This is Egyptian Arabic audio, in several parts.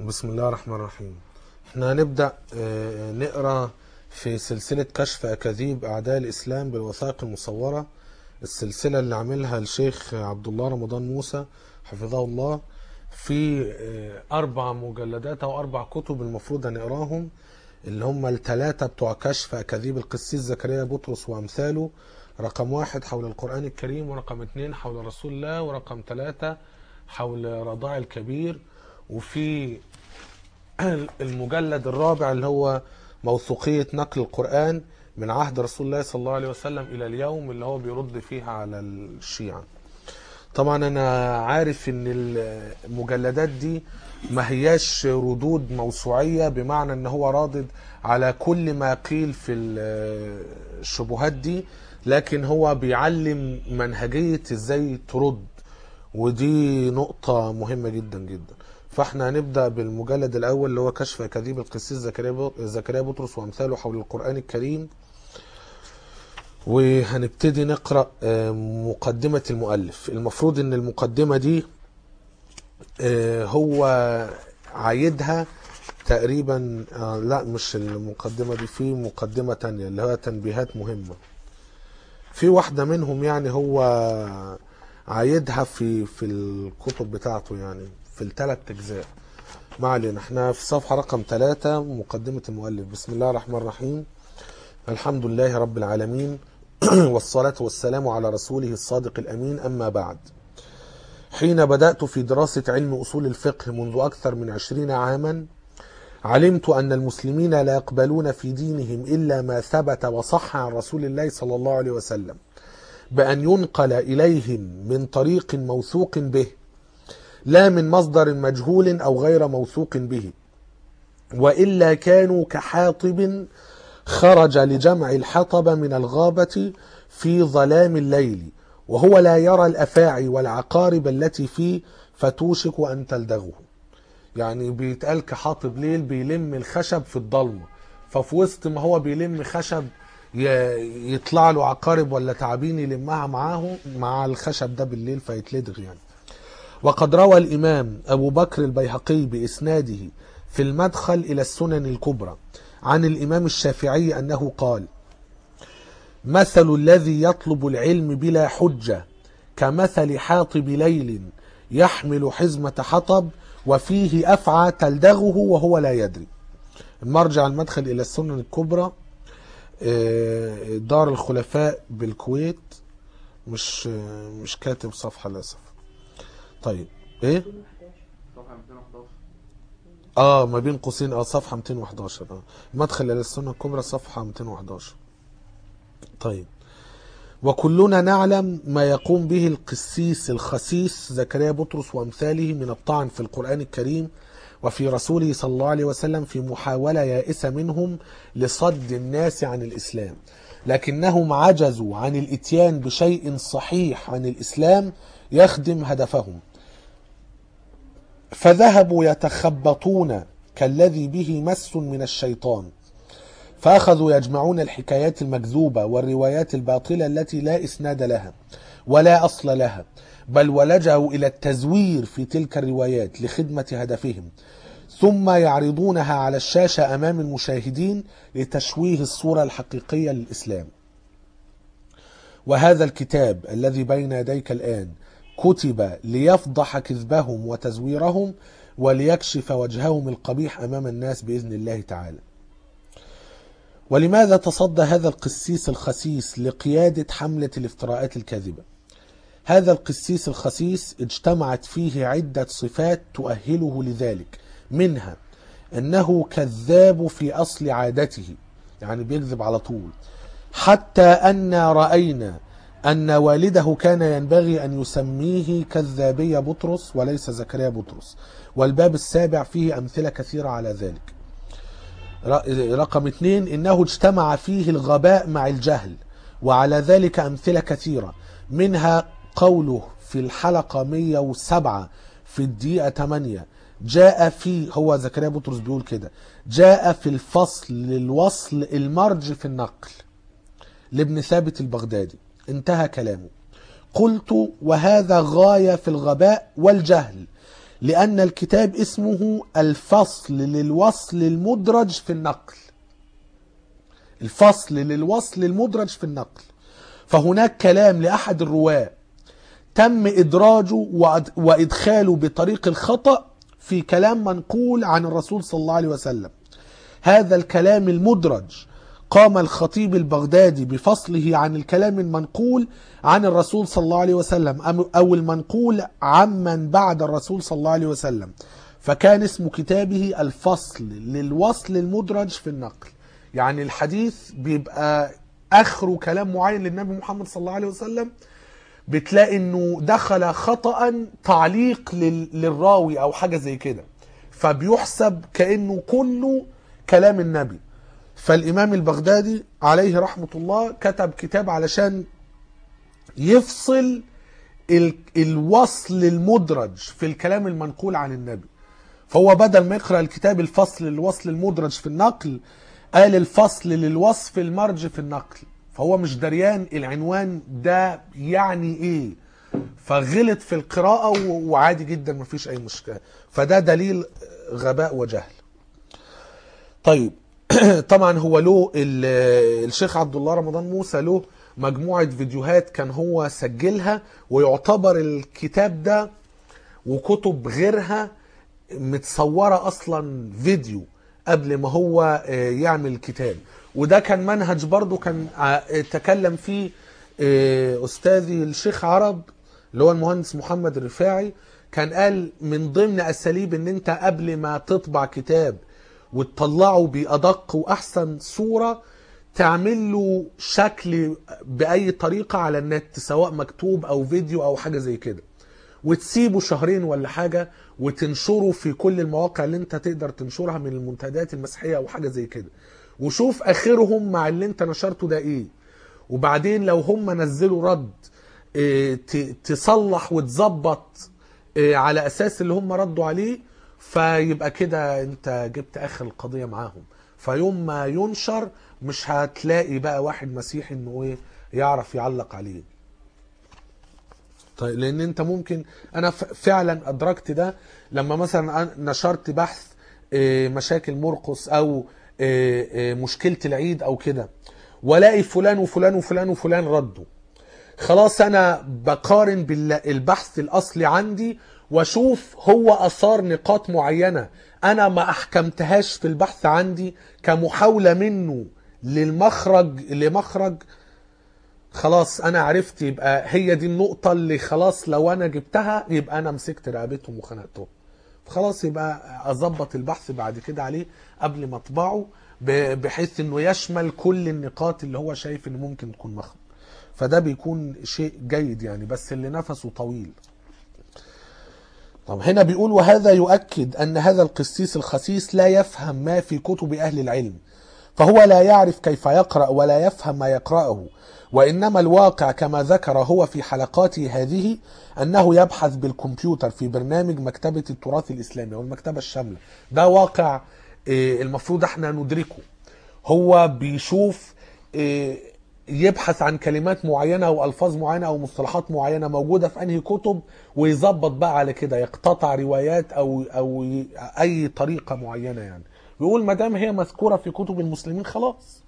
بسم الله الرحمن الرحيم احنا هنبدأ آه، نقرأ في سلسلة كشف أكاذيب أعداء الإسلام بالوثائق المصورة السلسلة اللي عاملها الشيخ عبد الله رمضان موسى حفظه الله في آه، أربع مجلدات أو أربع كتب المفروض هنقراهم اللي هم الثلاثة بتوع كشف أكاذيب القسيس زكريا بطرس وأمثاله رقم واحد حول القرآن الكريم ورقم اتنين حول رسول الله ورقم ثلاثة حول رضاع الكبير وفي المجلد الرابع اللي هو موثوقية نقل القرآن من عهد رسول الله صلى الله عليه وسلم إلى اليوم اللي هو بيرد فيها على الشيعة طبعا أنا عارف إن المجلدات دي ما هياش ردود موسوعية بمعنى إن هو رادد على كل ما قيل في الشبهات دي لكن هو بيعلم منهجية إزاي ترد ودي نقطة مهمة جدا جدا فاحنا هنبدا بالمجلد الاول اللي هو كشف اكاذيب القسيس زكريا زكريا بطرس وامثاله حول القران الكريم وهنبتدي نقرا آه، مقدمه المؤلف المفروض ان المقدمه دي آه، هو عايدها تقريبا آه، لا مش المقدمه دي في مقدمه تانية اللي هي تنبيهات مهمه في واحده منهم يعني هو عايدها في في الكتب بتاعته يعني في الثلاث اجزاء ما علينا احنا في صفحه رقم ثلاثة مقدمه المؤلف بسم الله الرحمن الرحيم الحمد لله رب العالمين والصلاه والسلام على رسوله الصادق الامين اما بعد حين بدات في دراسه علم اصول الفقه منذ اكثر من عشرين عاما علمت ان المسلمين لا يقبلون في دينهم الا ما ثبت وصح عن رسول الله صلى الله عليه وسلم بان ينقل اليهم من طريق موثوق به لا من مصدر مجهول او غير موثوق به والا كانوا كحاطب خرج لجمع الحطب من الغابه في ظلام الليل وهو لا يرى الافاعي والعقارب التي فيه فتوشك ان تلدغه يعني بيتقال كحاطب ليل بيلم الخشب في الضلمه ففي وسط ما هو بيلم خشب ي- يطلع له عقارب ولا تعابين يلمها معاه مع الخشب ده بالليل فيتلدغ يعني وقد روى الإمام أبو بكر البيهقي بإسناده في المدخل إلى السنن الكبرى عن الإمام الشافعي أنه قال مثل الذي يطلب العلم بلا حجة كمثل حاطب ليل يحمل حزمة حطب وفيه أفعى تلدغه وهو لا يدري المرجع المدخل إلى السنن الكبرى آه، دار الخلفاء بالكويت مش آه، مش كاتب صفحة للأسف طيب ايه صفحة 211 اه ما بين قوسين اه صفحة 211 اه مدخل الى السنة الكبرى صفحة 211 طيب وكلنا نعلم ما يقوم به القسيس الخسيس زكريا بطرس وامثاله من الطعن في القرآن الكريم وفي رسوله صلى الله عليه وسلم في محاولة يائسة منهم لصد الناس عن الإسلام لكنهم عجزوا عن الإتيان بشيء صحيح عن الإسلام يخدم هدفهم فذهبوا يتخبطون كالذي به مس من الشيطان فأخذوا يجمعون الحكايات المكذوبة والروايات الباطلة التي لا إسناد لها ولا أصل لها بل ولجأوا إلى التزوير في تلك الروايات لخدمة هدفهم ثم يعرضونها على الشاشة أمام المشاهدين لتشويه الصورة الحقيقية للإسلام وهذا الكتاب الذي بين يديك الآن كتب ليفضح كذبهم وتزويرهم وليكشف وجههم القبيح أمام الناس بإذن الله تعالى ولماذا تصدى هذا القسيس الخسيس لقيادة حملة الافتراءات الكاذبة هذا القسيس الخسيس اجتمعت فيه عدة صفات تؤهله لذلك منها أنه كذاب في أصل عادته يعني بيكذب على طول حتى أن رأينا أن والده كان ينبغي أن يسميه كذابية بطرس وليس زكريا بطرس والباب السابع فيه أمثلة كثيرة على ذلك ر- رقم اثنين إنه اجتمع فيه الغباء مع الجهل وعلى ذلك أمثلة كثيرة منها قوله في الحلقة 107 في الدقيقة 8 جاء في هو زكريا بطرس بيقول كده جاء في الفصل للوصل المرج في النقل لابن ثابت البغدادي انتهى كلامه قلت وهذا غاية في الغباء والجهل لأن الكتاب اسمه الفصل للوصل المدرج في النقل الفصل للوصل المدرج في النقل فهناك كلام لأحد الرواة تم إدراجه وأد- وإدخاله بطريق الخطأ في كلام منقول عن الرسول صلى الله عليه وسلم هذا الكلام المدرج قام الخطيب البغدادي بفصله عن الكلام المنقول عن الرسول صلى الله عليه وسلم أم- أو المنقول عمن بعد الرسول صلى الله عليه وسلم فكان اسم كتابه الفصل للوصل المدرج في النقل يعني الحديث بيبقى آخره كلام معين للنبي محمد صلى الله عليه وسلم بتلاقي انه دخل خطأ تعليق لل- للراوي او حاجة زي كده فبيحسب كأنه كله كلام النبي فالامام البغدادي عليه رحمة الله كتب كتاب علشان يفصل ال- الوصل المدرج في الكلام المنقول عن النبي فهو بدل ما يقرأ الكتاب الفصل للوصل المدرج في النقل قال الفصل للوصف المرج في النقل فهو مش دريان العنوان ده يعني ايه فغلط في القراءة و- وعادي جدا مفيش اي مشكلة فده دليل غباء وجهل طيب طبعا هو له ال- الشيخ عبد الله رمضان موسى له مجموعة فيديوهات كان هو سجلها ويعتبر الكتاب ده وكتب غيرها متصورة أصلا فيديو قبل ما هو آه، يعمل كتاب وده كان منهج برضو كان ع- تكلم فيه آه، أستاذي الشيخ عرب اللي هو المهندس محمد الرفاعي كان قال من ضمن أساليب إن أنت قبل ما تطبع كتاب وتطلعه بأدق وأحسن صورة تعمل له شكل بأي طريقة على النت سواء مكتوب أو فيديو أو حاجة زي كده وتسيبه شهرين ولا حاجة وتنشره في كل المواقع اللي انت تقدر تنشرها من المنتديات المسيحية او حاجة زي كده وشوف اخرهم مع اللي انت نشرته ده ايه وبعدين لو هم نزلوا رد اه، ت- تصلح وتظبط اه، على اساس اللي هم ردوا عليه فيبقى كده انت جبت اخر القضية معاهم فيوم ما ينشر مش هتلاقي بقى واحد مسيحي انه ايه يعرف يعلق عليه طيب لان انت ممكن انا ف- فعلا ادركت ده لما مثلا أنا نشرت بحث آه، مشاكل مرقس او آه، آه، مشكله العيد او كده والاقي فلان وفلان وفلان وفلان ردوا خلاص انا بقارن بالبحث الاصلي عندي واشوف هو اثار نقاط معينه انا ما احكمتهاش في البحث عندي كمحاوله منه للمخرج لمخرج خلاص انا عرفت يبقى هي دي النقطة اللي خلاص لو انا جبتها يبقى انا مسكت رقبتهم وخنقتهم خلاص يبقى اظبط البحث بعد كده عليه قبل ما اطبعه ب- بحيث انه يشمل كل النقاط اللي هو شايف ان ممكن تكون مخرج فده بيكون شيء جيد يعني بس اللي نفسه طويل طب هنا بيقول وهذا يؤكد أن هذا القسيس الخسيس لا يفهم ما في كتب أهل العلم فهو لا يعرف كيف يقرأ ولا يفهم ما يقرأه وإنما الواقع كما ذكر هو في حلقاته هذه أنه يبحث بالكمبيوتر في برنامج مكتبة التراث الإسلامي أو المكتبة الشاملة ده واقع آه، المفروض احنا ندركه هو بيشوف آه، يبحث عن كلمات معينة أو ألفاظ معينة أو مصطلحات معينة موجودة في أنهي كتب ويظبط بقى على كده يقتطع روايات أو أو ي- أي طريقة معينة يعني يقول ما دام هي مذكورة في كتب المسلمين خلاص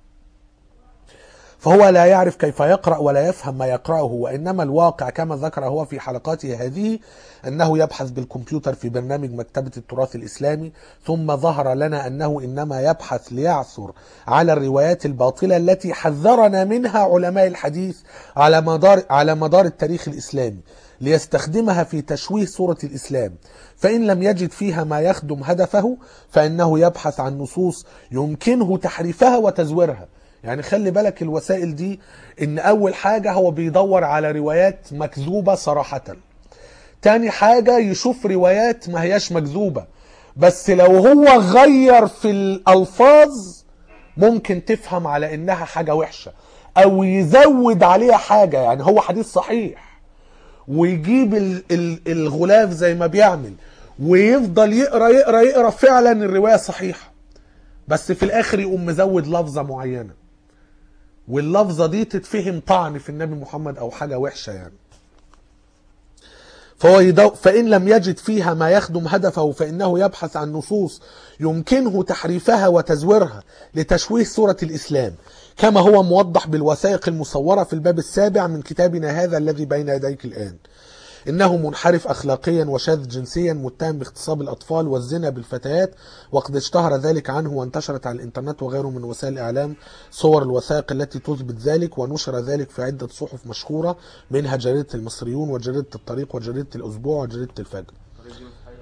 فهو لا يعرف كيف يقرأ ولا يفهم ما يقرأه وإنما الواقع كما ذكر هو في حلقاته هذه أنه يبحث بالكمبيوتر في برنامج مكتبة التراث الإسلامي ثم ظهر لنا أنه إنما يبحث ليعثر على الروايات الباطلة التي حذرنا منها علماء الحديث على مدار على مدار التاريخ الإسلامي ليستخدمها في تشويه صورة الإسلام فإن لم يجد فيها ما يخدم هدفه فإنه يبحث عن نصوص يمكنه تحريفها وتزويرها يعني خلي بالك الوسائل دي ان اول حاجة هو بيدور على روايات مكذوبة صراحة تاني حاجة يشوف روايات ما هياش مكذوبة بس لو هو غير في الالفاظ ممكن تفهم على انها حاجة وحشة او يزود عليها حاجة يعني هو حديث صحيح ويجيب ال- ال- الغلاف زي ما بيعمل ويفضل يقرا يقرا يقرا فعلا الرواية صحيحة بس في الاخر يقوم مزود لفظة معينة واللفظة دي تتفهم طعن في النبي محمد او حاجة وحشة يعني فهو يدو فإن لم يجد فيها ما يخدم هدفه فإنه يبحث عن نصوص يمكنه تحريفها وتزويرها لتشويه صورة الإسلام كما هو موضح بالوثائق المصورة في الباب السابع من كتابنا هذا الذي بين يديك الآن إنه منحرف أخلاقيا وشاذ جنسيا متهم باغتصاب الأطفال والزنا بالفتيات وقد اشتهر ذلك عنه وانتشرت على الإنترنت وغيره من وسائل الإعلام صور الوثائق التي تثبت ذلك ونشر ذلك في عدة صحف مشهورة منها جريدة المصريون وجريدة الطريق وجريدة الأسبوع وجريدة الفجر طريق دي مسيحية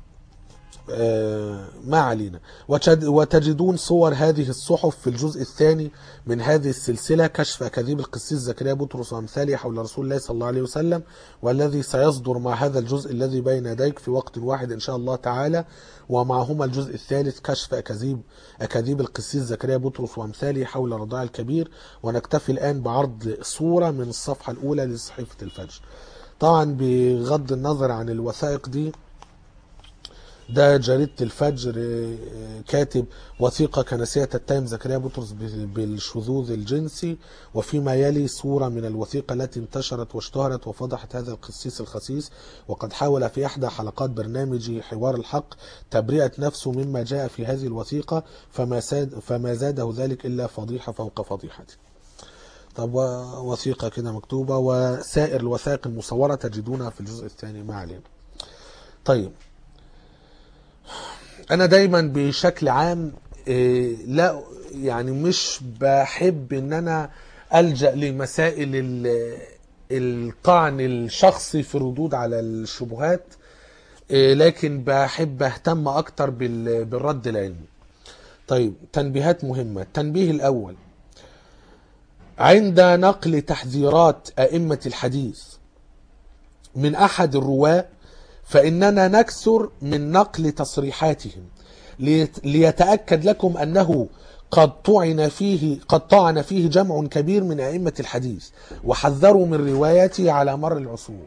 آه، ما علينا وتجد- وتجدون صور هذه الصحف في الجزء الثاني من هذه السلسلة كشف أكاذيب القسيس زكريا بطرس وأمثاله حول رسول الله صلى الله عليه وسلم والذي سيصدر مع هذا الجزء الذي بين يديك في وقت واحد إن شاء الله تعالى ومعهما الجزء الثالث كشف أكاذيب أكاذيب القسيس زكريا بطرس وأمثاله حول الرضاع الكبير ونكتفي الآن بعرض صورة من الصفحة الأولى لصحيفة الفجر طبعا بغض النظر عن الوثائق دي ده جريدة الفجر آه، كاتب وثيقة كنسية تتهم زكريا بطرس بال- بالشذوذ الجنسي وفيما يلي صورة من الوثيقة التي انتشرت واشتهرت وفضحت هذا القسيس الخسيس وقد حاول في إحدى حلقات برنامج حوار الحق تبرئة نفسه مما جاء في هذه الوثيقة فما, ساد فما زاده ذلك إلا فضيحة فوق فضيحته طب و- وثيقة كده مكتوبة وسائر الوثائق المصورة تجدونها في الجزء الثاني ما علينا طيب انا دايما بشكل عام إيه، لا يعني مش بحب ان انا الجا لمسائل ال- الطعن الشخصي في الردود على الشبهات إيه، لكن بحب اهتم اكتر بال- بالرد العلمي طيب تنبيهات مهمة التنبيه الاول عند نقل تحذيرات ائمة الحديث من احد الرواه فاننا نكثر من نقل تصريحاتهم ليت- ليتاكد لكم انه قد طعن فيه قد طعن فيه جمع كبير من ائمه الحديث وحذروا من روايته على مر العصور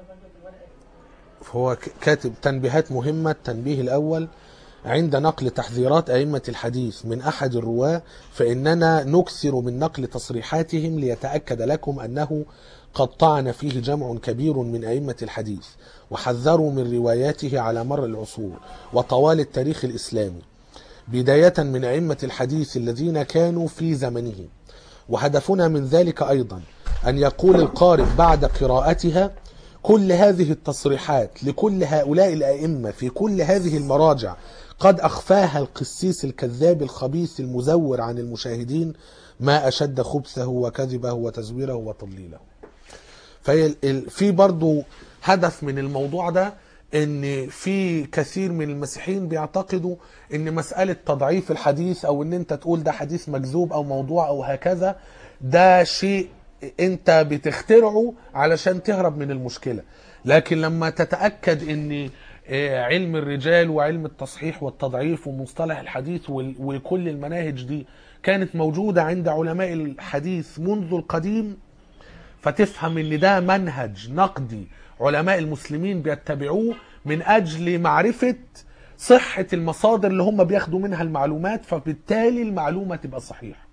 هو ك- كاتب تنبيهات مهمه التنبيه الاول عند نقل تحذيرات أئمة الحديث من أحد الرواة فإننا نكثر من نقل تصريحاتهم ليتأكد لكم أنه قد طعن فيه جمع كبير من أئمة الحديث وحذروا من رواياته على مر العصور وطوال التاريخ الإسلامي بداية من أئمة الحديث الذين كانوا في زمنه وهدفنا من ذلك أيضا أن يقول القارئ بعد قراءتها كل هذه التصريحات لكل هؤلاء الأئمة في كل هذه المراجع قد أخفاها القسيس الكذاب الخبيث المزور عن المشاهدين ما أشد خبثه وكذبه وتزويره وتضليله فهي ال- ال- في برضو هدف من الموضوع ده ان في كثير من المسيحيين بيعتقدوا ان مسألة تضعيف الحديث او ان انت تقول ده حديث مكذوب او موضوع او هكذا ده شيء انت بتخترعه علشان تهرب من المشكلة لكن لما تتأكد ان آه، علم الرجال وعلم التصحيح والتضعيف ومصطلح الحديث وال- وكل المناهج دي كانت موجودة عند علماء الحديث منذ القديم فتفهم ان ده منهج نقدي علماء المسلمين بيتبعوه من اجل معرفة صحة المصادر اللي هم بياخدوا منها المعلومات فبالتالي المعلومة تبقى صحيحة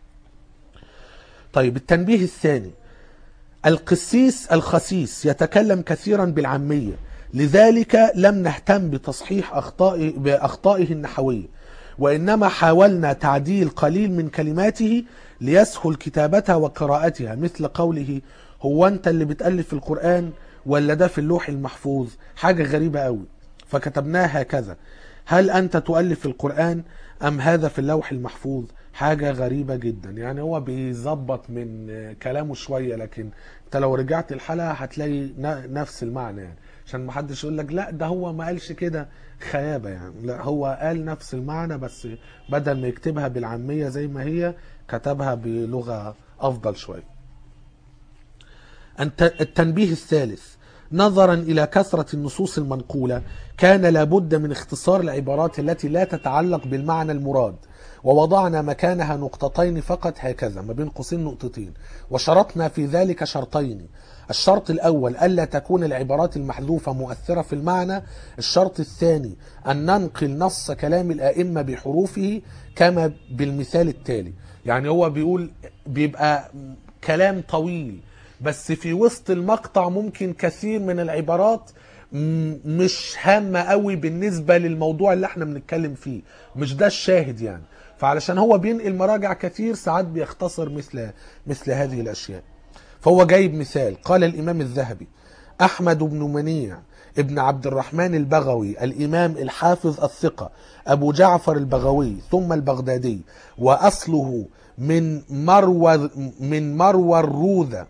طيب التنبيه الثاني القسيس الخسيس يتكلم كثيرا بالعامية لذلك لم نهتم بتصحيح أخطائه, بأخطائه النحوية وإنما حاولنا تعديل قليل من كلماته ليسهل كتابتها وقراءتها مثل قوله هو أنت اللي بتألف القرآن ولا ده في اللوح المحفوظ حاجة غريبة قوي فكتبناها هكذا هل أنت تؤلف القرآن أم هذا في اللوح المحفوظ حاجة غريبة جدا يعني هو بيظبط من كلامه شوية لكن انت لو رجعت الحلقة هتلاقي ن- نفس المعنى يعني عشان ما حدش يقول لك لا ده هو ما قالش كده خيابة يعني لا هو قال نفس المعنى بس بدل ما يكتبها بالعامية زي ما هي كتبها بلغة أفضل شوية الت- التنبيه الثالث نظرا إلى كثرة النصوص المنقولة كان لابد من اختصار العبارات التي لا تتعلق بالمعنى المراد ووضعنا مكانها نقطتين فقط هكذا ما بين قوسين نقطتين وشرطنا في ذلك شرطين الشرط الأول ألا تكون العبارات المحذوفة مؤثرة في المعنى الشرط الثاني أن ننقل نص كلام الآئمة بحروفه كما بالمثال التالي يعني هو بيقول بيبقى كلام طويل بس في وسط المقطع ممكن كثير من العبارات م- مش هامة قوي بالنسبة للموضوع اللي احنا بنتكلم فيه مش ده الشاهد يعني فعلشان هو بينقل مراجع كثير ساعات بيختصر مثل مثل هذه الأشياء فهو جايب مثال قال الإمام الذهبي أحمد بن منيع ابن عبد الرحمن البغوي الإمام الحافظ الثقة أبو جعفر البغوي ثم البغدادي وأصله من مروى من مروى الروذة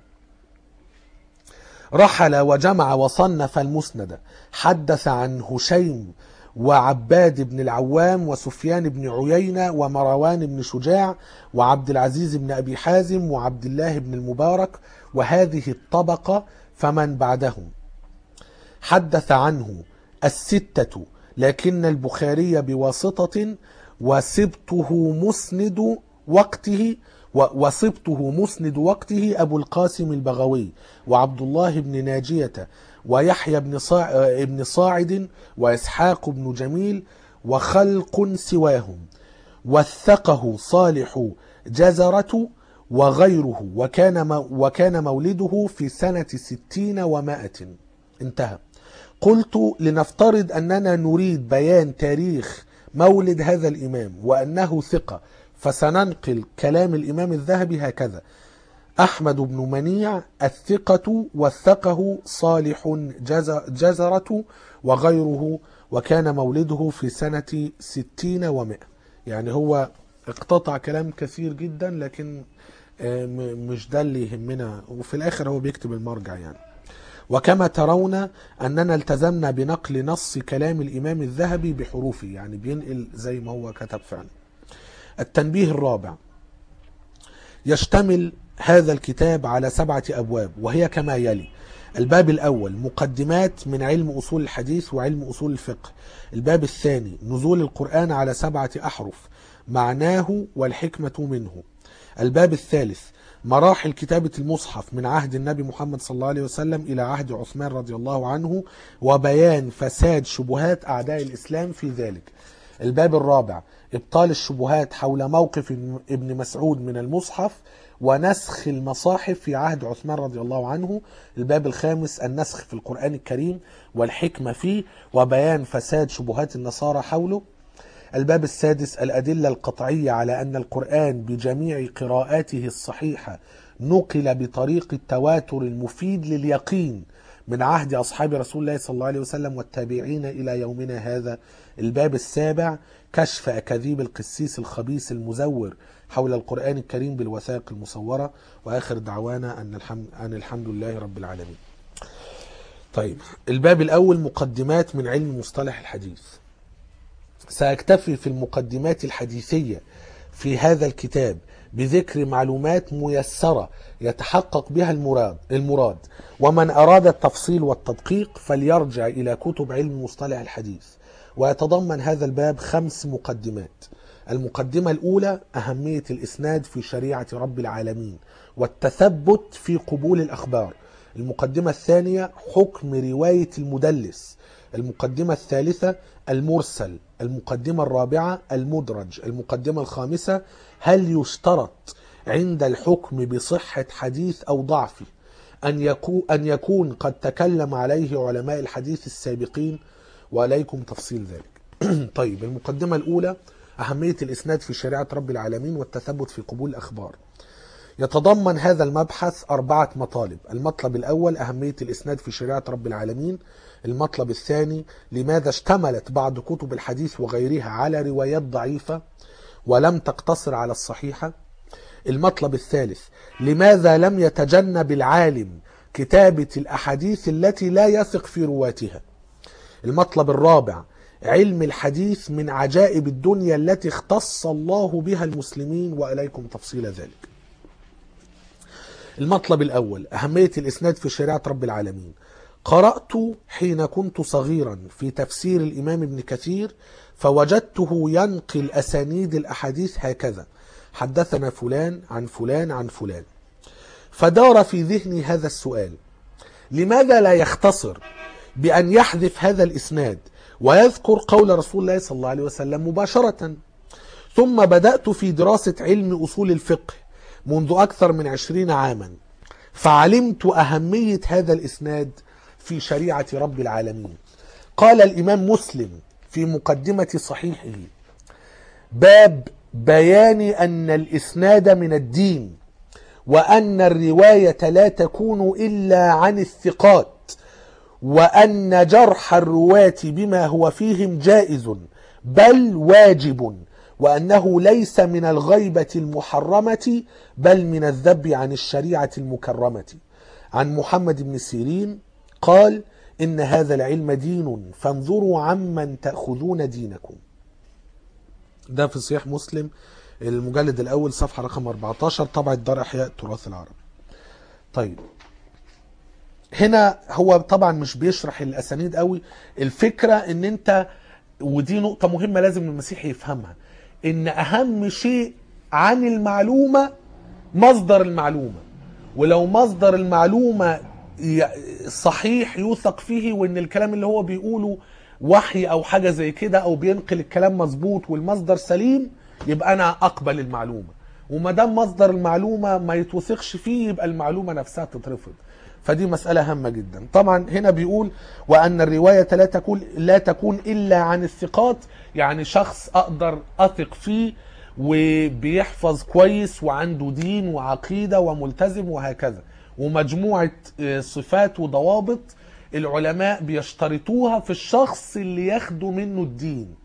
رحل وجمع وصنف المسند حدث عن هشيم وعباد بن العوام وسفيان بن عيينة ومروان بن شجاع وعبد العزيز بن أبي حازم وعبد الله بن المبارك وهذه الطبقة فمن بعدهم حدث عنه الستة لكن البخاري بواسطة وسبته مسند وقته و- وصبته مسند وقته أبو القاسم البغوي وعبد الله بن ناجية ويحيى بن صاع... ابن صاعد وإسحاق بن جميل وخلق سواهم وثقه صالح جزرة وغيره وكان م... وكان مولده في سنة ستين ومائة انتهى قلت لنفترض أننا نريد بيان تاريخ مولد هذا الإمام وأنه ثقة فسننقل كلام الإمام الذهبي هكذا أحمد بن منيع الثقة وثقه صالح جز- جزرة وغيره وكان مولده في سنة ستين ومائة يعني هو اقتطع كلام كثير جدا لكن آه، م- مش ده اللي يهمنا وفي الآخر هو بيكتب المرجع يعني وكما ترون أننا التزمنا بنقل نص كلام الإمام الذهبي بحروفه يعني بينقل زي ما هو كتب فعلا التنبيه الرابع يشتمل هذا الكتاب على سبعة أبواب وهي كما يلي الباب الأول مقدمات من علم أصول الحديث وعلم أصول الفقه الباب الثاني نزول القرآن على سبعة أحرف معناه والحكمة منه الباب الثالث مراحل كتابة المصحف من عهد النبي محمد صلى الله عليه وسلم إلى عهد عثمان رضي الله عنه وبيان فساد شبهات أعداء الإسلام في ذلك الباب الرابع إبطال الشبهات حول موقف ابن مسعود من المصحف ونسخ المصاحف في عهد عثمان رضي الله عنه الباب الخامس النسخ في القرآن الكريم والحكمة فيه وبيان فساد شبهات النصارى حوله الباب السادس الأدلة القطعية على أن القرآن بجميع قراءاته الصحيحة نقل بطريق التواتر المفيد لليقين من عهد أصحاب رسول الله صلى الله عليه وسلم والتابعين إلى يومنا هذا الباب السابع كشف أكاذيب القسيس الخبيث المزور حول القرآن الكريم بالوثائق المصورة وآخر دعوانا أن الحمد, أن الحمد لله رب العالمين طيب الباب الأول مقدمات من علم مصطلح الحديث سأكتفي في المقدمات الحديثية في هذا الكتاب بذكر معلومات ميسرة يتحقق بها المراد المراد ومن أراد التفصيل والتدقيق فليرجع إلى كتب علم مصطلح الحديث ويتضمن هذا الباب خمس مقدمات المقدمة الأولى أهمية الإسناد في شريعة رب العالمين والتثبت في قبول الأخبار المقدمة الثانية حكم رواية المدلس المقدمة الثالثة المرسل المقدمة الرابعة المدرج المقدمة الخامسة هل يشترط عند الحكم بصحة حديث أو ضعفه أن يكون, أن يكون قد تكلم عليه علماء الحديث السابقين وعليكم تفصيل ذلك طيب المقدمة الأولى أهمية الإسناد في شريعة رب العالمين والتثبت في قبول الأخبار يتضمن هذا المبحث أربعة مطالب المطلب الأول أهمية الإسناد في شريعة رب العالمين المطلب الثاني لماذا اشتملت بعض كتب الحديث وغيرها على روايات ضعيفة ولم تقتصر على الصحيحة المطلب الثالث لماذا لم يتجنب العالم كتابة الأحاديث التي لا يثق في رواتها المطلب الرابع علم الحديث من عجائب الدنيا التي اختص الله بها المسلمين وإليكم تفصيل ذلك المطلب الأول أهمية الإسناد في شريعة رب العالمين قرأت حين كنت صغيرا في تفسير الإمام ابن كثير فوجدته ينقل أسانيد الأحاديث هكذا حدثنا فلان عن فلان عن فلان فدار في ذهني هذا السؤال لماذا لا يختصر بأن يحذف هذا الإسناد ويذكر قول رسول الله صلى الله عليه وسلم مباشرة ثم بدأت في دراسة علم أصول الفقه منذ أكثر من عشرين عاما فعلمت أهمية هذا الإسناد في شريعة رب العالمين قال الإمام مسلم في مقدمة صحيحه باب بيان أن الإسناد من الدين وأن الرواية لا تكون إلا عن الثقات وأن جرح الرواة بما هو فيهم جائز بل واجب وأنه ليس من الغيبة المحرمة بل من الذب عن الشريعة المكرمة عن محمد بن سيرين قال إن هذا العلم دين فانظروا عمن تأخذون دينكم ده في صحيح مسلم المجلد الأول صفحة رقم 14 طبعة دار إحياء التراث العربي طيب هنا هو طبعا مش بيشرح الاسانيد قوي الفكره ان انت ودي نقطه مهمه لازم المسيح يفهمها ان اهم شيء عن المعلومه مصدر المعلومه ولو مصدر المعلومه ي- صحيح يوثق فيه وان الكلام اللي هو بيقوله وحي او حاجه زي كده او بينقل الكلام مظبوط والمصدر سليم يبقى انا اقبل المعلومه وما دام مصدر المعلومه ما يتوثقش فيه يبقى المعلومه نفسها تترفض فدي مسألة هامة جدا طبعا هنا بيقول وأن الرواية لا تكون لا تكون إلا عن الثقات يعني شخص أقدر أثق فيه وبيحفظ كويس وعنده دين وعقيدة وملتزم وهكذا ومجموعة آه، صفات وضوابط العلماء بيشترطوها في الشخص اللي ياخدوا منه الدين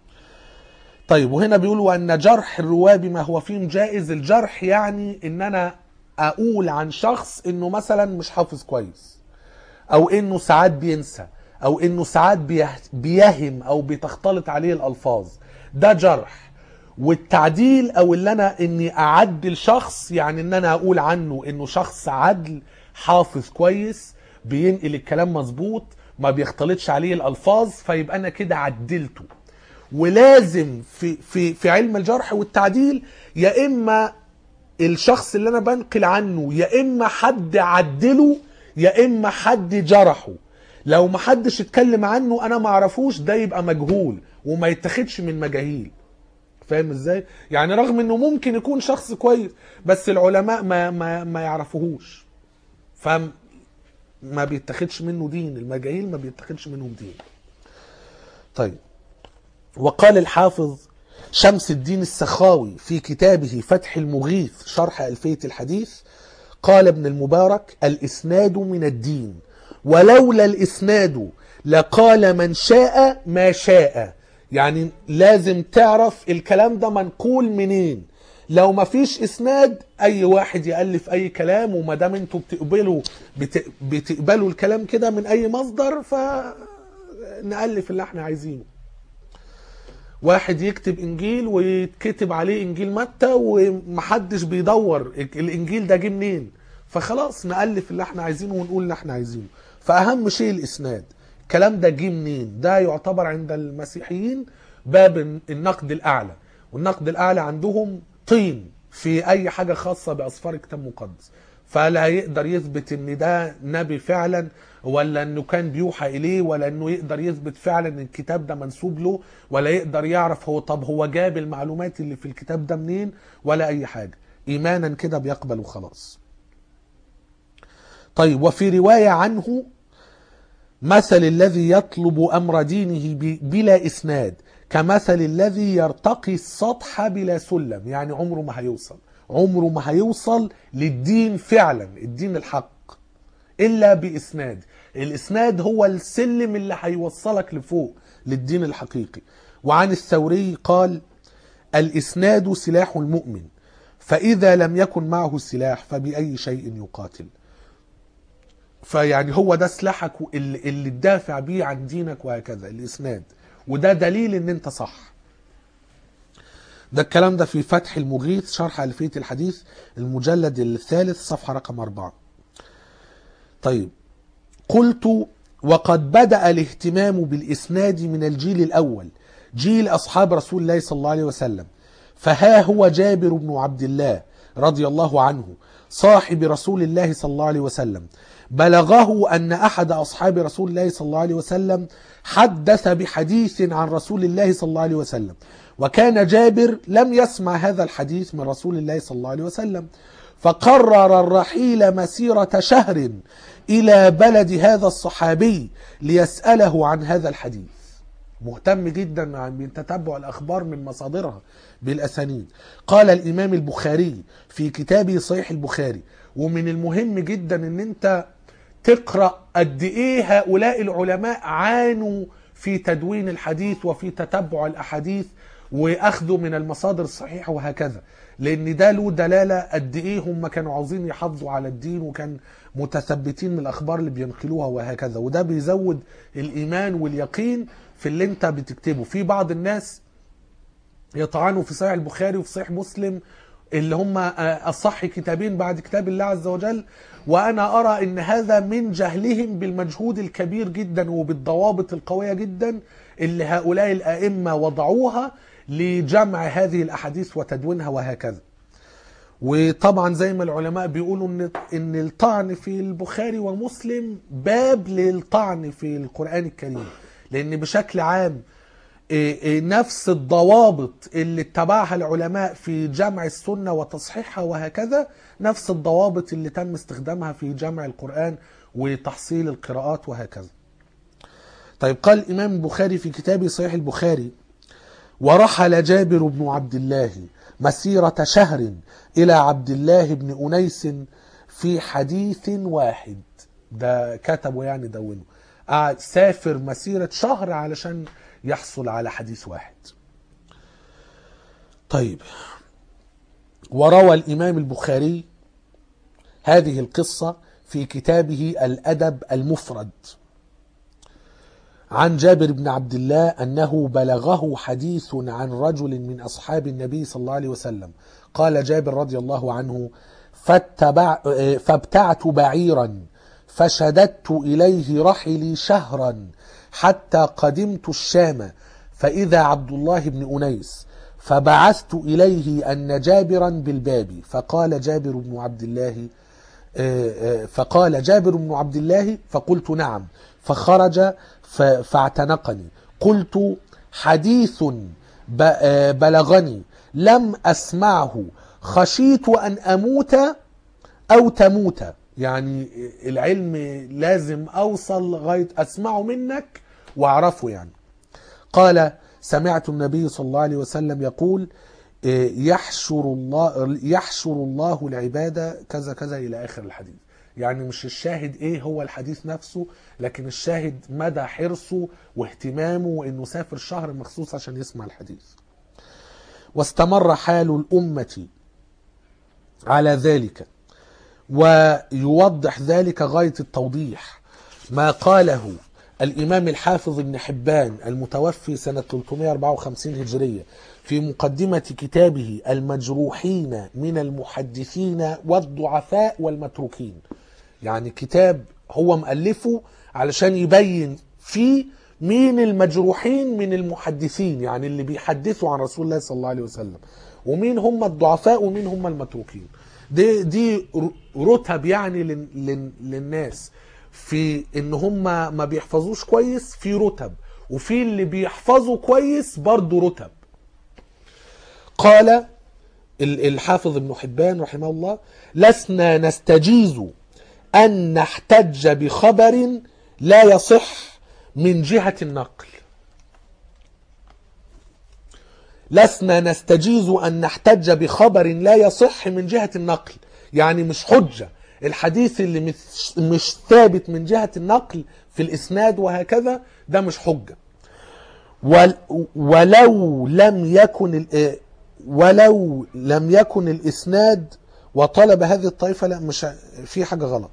طيب وهنا بيقولوا أن جرح الرواة بما هو فيهم جائز الجرح يعني إن أنا أقول عن شخص إنه مثلا مش حافظ كويس أو إنه ساعات بينسى أو إنه ساعات بيه- بيهم أو بتختلط عليه الألفاظ ده جرح والتعديل او اللي انا اني اعدل شخص يعني ان انا اقول عنه انه شخص عدل حافظ كويس بينقل الكلام مظبوط ما بيختلطش عليه الالفاظ فيبقى انا كده عدلته ولازم في في في علم الجرح والتعديل يا اما الشخص اللي انا بنقل عنه يا اما حد عدله يا اما حد جرحه لو ما حدش اتكلم عنه انا ما اعرفوش ده يبقى مجهول وما يتاخدش من مجاهيل فاهم ازاي يعني رغم انه ممكن يكون شخص كويس بس العلماء ما ما ما يعرفوهوش فما بيتاخدش منه دين المجاهيل ما بيتاخدش منهم دين طيب وقال الحافظ شمس الدين السخاوي في كتابه فتح المغيث شرح ألفية الحديث قال ابن المبارك الإسناد من الدين ولولا الإسناد لقال من شاء ما شاء يعني لازم تعرف الكلام ده منقول منين لو ما فيش اسناد اي واحد يالف اي كلام وما دام انتوا بتقبلوا بت... بتقبلوا الكلام كده من اي مصدر فنالف اللي احنا عايزينه واحد يكتب انجيل ويتكتب عليه انجيل متى ومحدش بيدور الانجيل ده جه منين فخلاص نالف اللي احنا عايزينه ونقول اللي احنا عايزينه فاهم شيء الاسناد الكلام ده جه منين ده يعتبر عند المسيحيين باب النقد الاعلى والنقد الاعلى عندهم طين في اي حاجه خاصه باصفار كتاب مقدس فلا يقدر يثبت ان ده نبي فعلا ولا انه كان بيوحى اليه ولا انه يقدر يثبت فعلا ان الكتاب ده منسوب له ولا يقدر يعرف هو طب هو جاب المعلومات اللي في الكتاب ده منين ولا اي حاجه ايمانا كده بيقبل وخلاص طيب وفي روايه عنه مثل الذي يطلب امر دينه ب- بلا اسناد كمثل الذي يرتقي السطح بلا سلم يعني عمره ما هيوصل عمره ما هيوصل للدين فعلا الدين الحق الا باسناد الاسناد هو السلم اللي هيوصلك لفوق للدين الحقيقي وعن الثوري قال الاسناد سلاح المؤمن فاذا لم يكن معه السلاح فباي شيء يقاتل فيعني هو ده سلاحك اللي, اللي تدافع بيه عن دينك وهكذا الاسناد وده دليل ان انت صح ده الكلام ده في فتح المغيث شرح ألفية الحديث المجلد الثالث صفحة رقم أربعة طيب قلت وقد بدأ الاهتمام بالإسناد من الجيل الأول جيل أصحاب رسول الله صلى الله عليه وسلم فها هو جابر بن عبد الله رضي الله عنه صاحب رسول الله صلى الله عليه وسلم بلغه أن أحد أصحاب رسول الله صلى الله عليه وسلم حدث بحديث عن رسول الله صلى الله عليه وسلم وكان جابر لم يسمع هذا الحديث من رسول الله صلى الله عليه وسلم فقرر الرحيل مسيرة شهر إلى بلد هذا الصحابي ليسأله عن هذا الحديث مهتم جدا عن تتبع الأخبار من مصادرها بالأسانيد قال الإمام البخاري في كتابه صحيح البخاري ومن المهم جدا ان انت تقرأ قد ايه هؤلاء العلماء عانوا في تدوين الحديث وفي تتبع الأحاديث واخذوا من المصادر الصحيحة وهكذا لان ده له دلالة قد ايه هم كانوا عاوزين يحافظوا على الدين وكان متثبتين من الاخبار اللي بينقلوها وهكذا وده بيزود الايمان واليقين في اللي انت بتكتبه في بعض الناس يطعنوا في صحيح البخاري وفي صحيح مسلم اللي هم اصح كتابين بعد كتاب الله عز وجل وانا ارى ان هذا من جهلهم بالمجهود الكبير جدا وبالضوابط القويه جدا اللي هؤلاء الائمه وضعوها لجمع هذه الاحاديث وتدوينها وهكذا وطبعا زي ما العلماء بيقولوا ان ان الطعن في البخاري ومسلم باب للطعن في القران الكريم لان بشكل عام إيه إيه نفس الضوابط اللي اتبعها العلماء في جمع السنة وتصحيحها وهكذا نفس الضوابط اللي تم استخدامها في جمع القرآن وتحصيل القراءات وهكذا طيب قال الإمام البخاري في كتابه صحيح البخاري ورحل جابر بن عبد الله مسيرة شهر إلى عبد الله بن أنيس في حديث واحد ده كتبه يعني دونه قعد سافر مسيرة شهر علشان يحصل على حديث واحد طيب وروى الإمام البخاري هذه القصة في كتابه الأدب المفرد عن جابر بن عبد الله أنه بلغه حديث عن رجل من أصحاب النبي صلى الله عليه وسلم قال جابر رضي الله عنه فاتبع فابتعت بعيرا فشددت إليه رحلي شهرا حتى قدمت الشام فإذا عبد الله بن أنيس فبعثت إليه أن جابرا بالباب فقال جابر بن عبد الله فقال جابر بن عبد الله فقلت نعم فخرج فاعتنقني قلت حديث بلغني لم أسمعه خشيت أن أموت أو تموت يعني العلم لازم أوصل لغاية أسمعه منك وأعرفه يعني قال سمعت النبي صلى الله عليه وسلم يقول يحشر الله يحشر الله العباد كذا كذا الى اخر الحديث يعني مش الشاهد ايه هو الحديث نفسه لكن الشاهد مدى حرصه واهتمامه وانه سافر شهر مخصوص عشان يسمع الحديث واستمر حال الامه على ذلك ويوضح ذلك غايه التوضيح ما قاله الإمام الحافظ ابن حبان المتوفي سنة 354 هجرية في مقدمة كتابه المجروحين من المحدثين والضعفاء والمتروكين يعني كتاب هو مؤلفه علشان يبين فيه مين المجروحين من المحدثين يعني اللي بيحدثوا عن رسول الله صلى الله عليه وسلم ومين هم الضعفاء ومين هم المتروكين دي دي رتب يعني للناس في ان هم ما بيحفظوش كويس في رتب وفي اللي بيحفظوا كويس برضه رتب قال الحافظ ابن حبان رحمه الله لسنا نستجيز ان نحتج بخبر لا يصح من جهة النقل لسنا نستجيز ان نحتج بخبر لا يصح من جهة النقل يعني مش حجه الحديث اللي مش, مش ثابت من جهة النقل في الإسناد وهكذا ده مش حجة ولو لم يكن ولو لم يكن الإسناد وطلب هذه الطائفة لا مش في حاجة غلط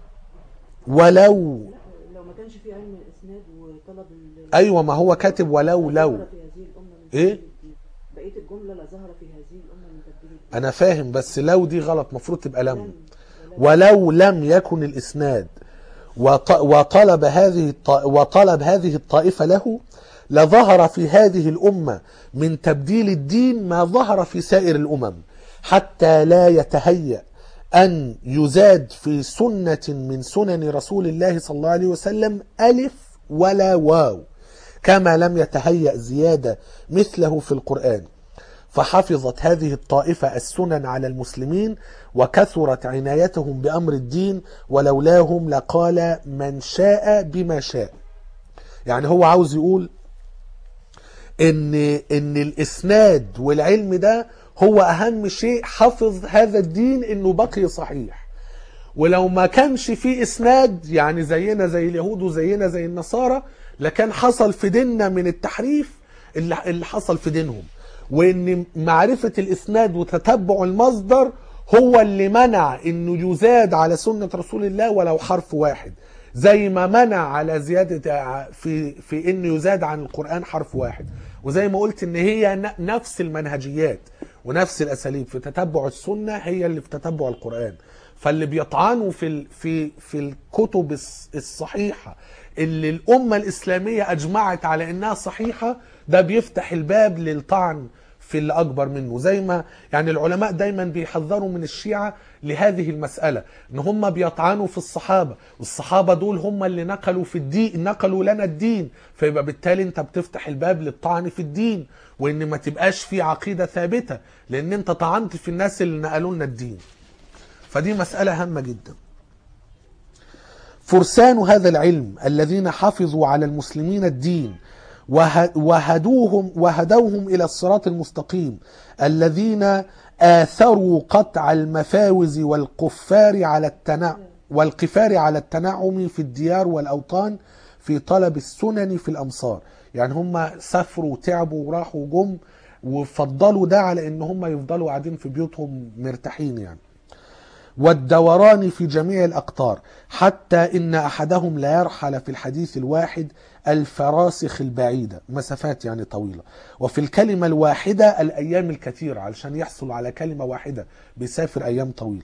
ولو لو ما كانش في علم الاسناد وطلب ال- أيوة ما هو كاتب ولو لو ظهر في هذه الامه من إيه؟ تبديل الدين. بقيه الجمله لا ظهر في هذه الامه من تبديل الدين. أنا فاهم بس لو دي غلط مفروض تبقى لم لم ولو لم يكن الإسناد وط- وطلب هذه الط- وطلب هذه الطائفة له لظهر في هذه الأمة من تبديل الدين ما ظهر في سائر الأمم حتى لا يتهيأ أن يزاد في سنة من سنن رسول الله صلى الله عليه وسلم ألف ولا واو كما لم يتهيأ زيادة مثله في القرآن فحفظت هذه الطائفة السنن على المسلمين وكثرت عنايتهم بأمر الدين ولولاهم لقال من شاء بما شاء يعني هو عاوز يقول ان ان الاسناد والعلم ده هو اهم شيء حفظ هذا الدين انه بقي صحيح ولو ما كانش فيه اسناد يعني زينا زي اليهود وزينا زي النصارى لكان حصل في ديننا من التحريف اللي اللي حصل في دينهم وان معرفة الاسناد وتتبع المصدر هو اللي منع انه يزاد على سنة رسول الله ولو حرف واحد زي ما منع على زيادة في في انه يزاد عن القرآن حرف واحد وزي ما قلت ان هي ن- نفس المنهجيات ونفس الاساليب في تتبع السنة هي اللي في تتبع القرآن فاللي بيطعنوا في ال- في في الكتب الص- الصحيحه اللي الامه الاسلاميه اجمعت على انها صحيحه ده بيفتح الباب للطعن في اللي اكبر منه زي ما يعني العلماء دايما بيحذروا من الشيعه لهذه المساله ان هم بيطعنوا في الصحابه والصحابه دول هم اللي نقلوا في الدين نقلوا لنا الدين فيبقى بالتالي انت بتفتح الباب للطعن في الدين وان ما تبقاش في عقيده ثابته لان انت طعنت في الناس اللي نقلوا لنا الدين فدي مسألة هامة جدا فرسان هذا العلم الذين حفظوا على المسلمين الدين وه- وهدوهم وهدوهم إلى الصراط المستقيم الذين آثروا قطع المفاوز والقفار على التنع والقفار على التنعم في الديار والأوطان في طلب السنن في الأمصار يعني هم سافروا وتعبوا وراحوا وجم وفضلوا ده على ان هم يفضلوا قاعدين في بيوتهم مرتاحين يعني والدوران في جميع الأقطار حتى إن أحدهم لا يرحل في الحديث الواحد الفراسخ البعيدة مسافات يعني طويلة وفي الكلمة الواحدة الأيام الكثيرة علشان يحصل على كلمة واحدة بيسافر أيام طويلة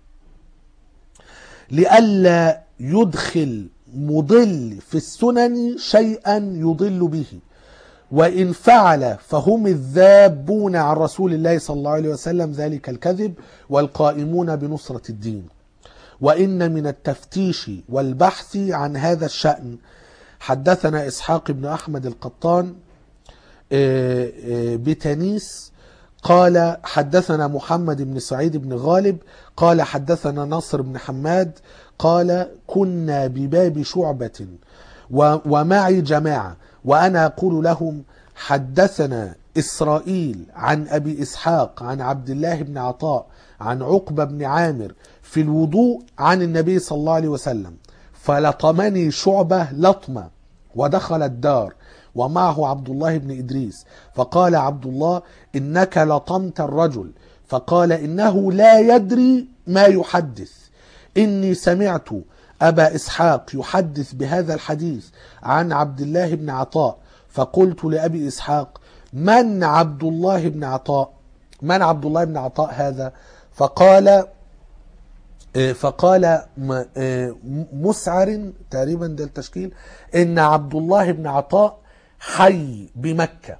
لئلا يدخل مضل في السنن شيئا يضل به وإن فعل فهم الذابون عن رسول الله صلى الله عليه وسلم ذلك الكذب والقائمون بنصرة الدين وإن من التفتيش والبحث عن هذا الشأن حدثنا إسحاق بن أحمد القطان آه، آه، بتنيس قال حدثنا محمد بن سعيد بن غالب قال حدثنا نصر بن حماد قال كنا بباب شعبة و- ومعي جماعة وأنا أقول لهم حدثنا إسرائيل عن أبي إسحاق عن عبد الله بن عطاء عن عقبة بن عامر في الوضوء عن النبي صلى الله عليه وسلم فلطمني شعبة لطمة ودخل الدار ومعه عبد الله بن إدريس فقال عبد الله إنك لطمت الرجل فقال إنه لا يدري ما يحدث إني سمعت أبا إسحاق يحدث بهذا الحديث عن عبد الله بن عطاء فقلت لأبي إسحاق من عبد الله بن عطاء من عبد الله بن عطاء هذا فقال آه، فقال م- آه، مسعر تقريبا ده التشكيل ان عبد الله بن عطاء حي بمكة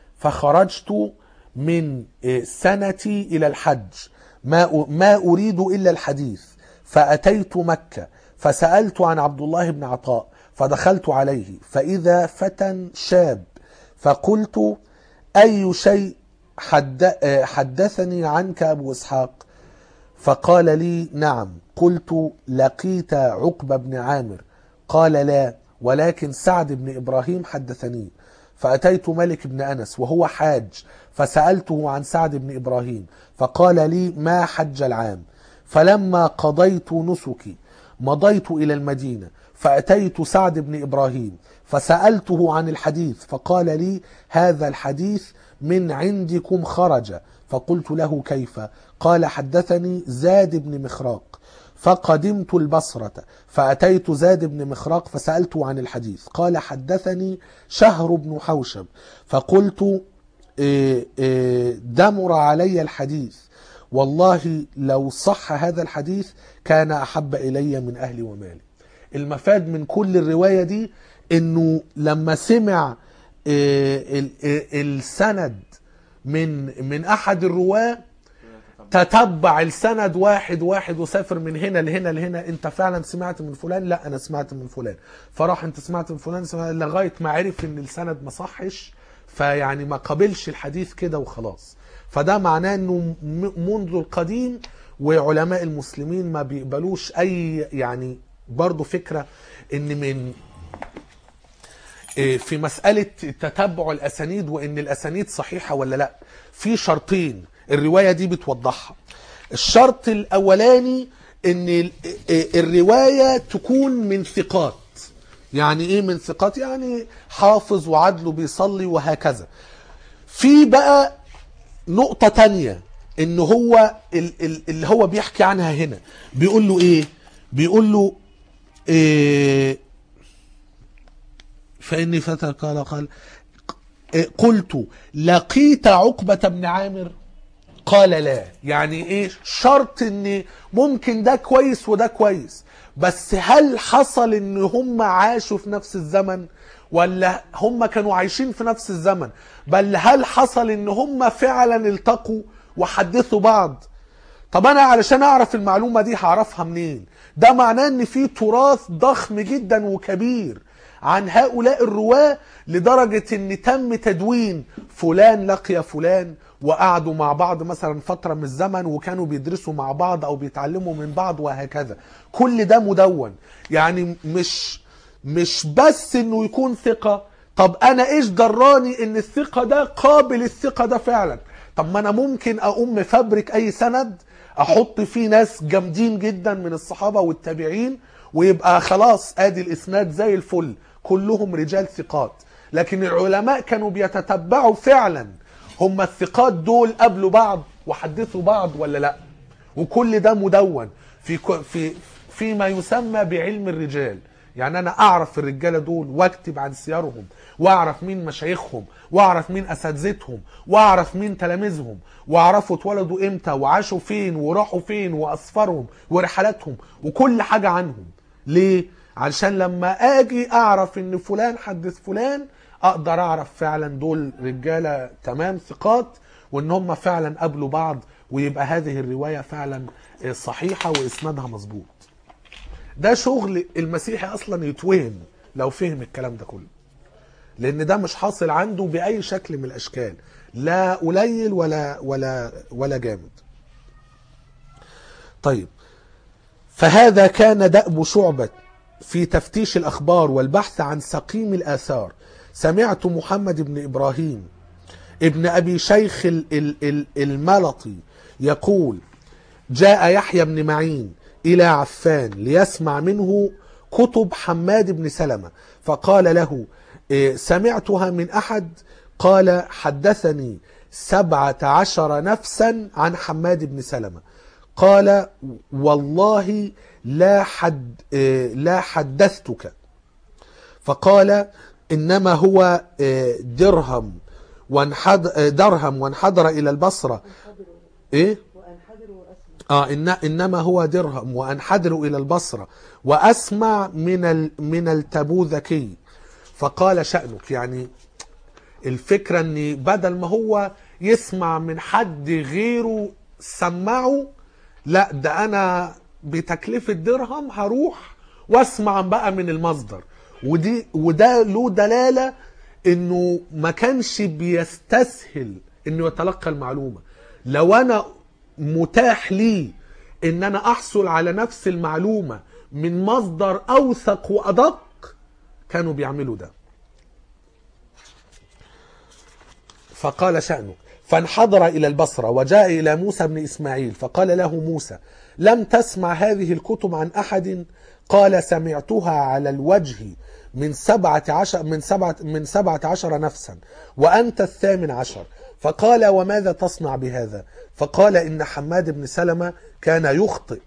فخرجت من آه، سنتي الى الحج ما أ- ما اريد الا الحديث فاتيت مكة فسالت عن عبد الله بن عطاء فدخلت عليه فاذا فتى شاب فقلت اي شيء حد آه، حدثني عنك ابو اسحاق فقال لي نعم قلت لقيت عقبة بن عامر قال لا ولكن سعد بن إبراهيم حدثني فأتيت ملك بن أنس وهو حاج فسألته عن سعد بن إبراهيم فقال لي ما حج العام فلما قضيت نسكي مضيت إلى المدينة فأتيت سعد بن إبراهيم فسألته عن الحديث فقال لي هذا الحديث من عندكم خرج فقلت له كيف قال حدثني زاد بن مخراق فقدمت البصرة فأتيت زاد بن مخراق فسألته عن الحديث قال حدثني شهر بن حوشب فقلت إيه إيه دمر علي الحديث والله لو صح هذا الحديث كان أحب إلي من أهلي ومالي المفاد من كل الرواية دي انه لما سمع إيه ال- إيه السند من من احد الرواه تتبع السند واحد واحد وسافر من هنا لهنا لهنا انت فعلا سمعت من فلان لا انا سمعت من فلان فراح انت سمعت من فلان سمعت لغايه ما عرف ان السند ما صحش فيعني ما قبلش الحديث كده وخلاص فده معناه انه م- منذ القديم وعلماء المسلمين ما بيقبلوش اي يعني برضو فكرة ان من إيه، في مسألة تتبع الأسانيد وإن الأسانيد صحيحة ولا لا في شرطين الرواية دي بتوضحها الشرط الأولاني إن ال- إيه، الرواية تكون من ثقات يعني إيه من ثقات يعني حافظ وعدله بيصلي وهكذا في بقى نقطة تانية إن هو ال- ال- اللي هو بيحكي عنها هنا بيقول له إيه بيقول له إيه فإني فتى قال قال قلت لقيت عقبة بن عامر قال لا يعني ايه شرط ان ممكن ده كويس وده كويس بس هل حصل ان هم عاشوا في نفس الزمن ولا هم كانوا عايشين في نفس الزمن بل هل حصل ان هم فعلا التقوا وحدثوا بعض طب انا علشان اعرف المعلومة دي هعرفها منين ده معناه ان في تراث ضخم جدا وكبير عن هؤلاء الرواة لدرجة ان تم تدوين فلان لقي فلان وقعدوا مع بعض مثلا فترة من الزمن وكانوا بيدرسوا مع بعض او بيتعلموا من بعض وهكذا كل ده مدون يعني مش مش بس انه يكون ثقة طب انا ايش دراني ان الثقة ده قابل الثقة ده فعلا طب ما انا ممكن اقوم مفبرك اي سند احط فيه ناس جامدين جدا من الصحابة والتابعين ويبقى خلاص ادي الاسناد زي الفل كلهم رجال ثقات لكن العلماء كانوا بيتتبعوا فعلا هم الثقات دول قابلوا بعض وحدثوا بعض ولا لا وكل ده مدون في ك- في فيما يسمى بعلم الرجال يعني انا اعرف الرجاله دول واكتب عن سيرهم واعرف مين مشايخهم واعرف مين اساتذتهم واعرف مين تلاميذهم واعرفوا اتولدوا امتى وعاشوا فين وراحوا فين واسفارهم ورحلاتهم وكل حاجه عنهم ليه علشان لما اجي اعرف ان فلان حدث فلان اقدر اعرف فعلا دول رجاله تمام ثقات وان هم فعلا قابلوا بعض ويبقى هذه الروايه فعلا صحيحه واسنادها مظبوط ده شغل المسيحي اصلا يتوهم لو فهم الكلام ده كله لان ده مش حاصل عنده باي شكل من الاشكال لا قليل ولا ولا ولا جامد طيب فهذا كان دأب شعبة في تفتيش الأخبار والبحث عن سقيم الآثار سمعت محمد بن إبراهيم ابن أبي شيخ ال- ال- ال- الملطي يقول جاء يحيى بن معين إلى عفان ليسمع منه كتب حماد بن سلمة فقال له إيه، سمعتها من أحد قال حدثني سبعة عشر نفسا عن حماد بن سلمة قال والله لا حد إيه، لا حدثتك فقال انما هو آه، درهم وانحد آه، درهم وانحدر الى البصره ايه وأنحدر وأسمع اه إن انما هو درهم وانحدر الى البصره واسمع من ال من التبوذكي فقال شأنك يعني الفكره ان بدل ما هو يسمع من حد غيره سمعه لا ده انا بتكلفه درهم هروح واسمع بقى من المصدر ودي وده له دلاله انه ما كانش بيستسهل انه يتلقى المعلومه لو انا متاح لي ان انا احصل على نفس المعلومه من مصدر اوثق وادق كانوا بيعملوا ده فقال شأنه فانحدر إلى البصرة وجاء إلى موسى بن إسماعيل فقال له موسى لم تسمع هذه الكتب عن أحد قال سمعتها على الوجه من سبعة عشر من سبعة من سبعة عشر نفسا وأنت الثامن عشر فقال وماذا تصنع بهذا فقال إن حماد بن سلمة كان يخطئ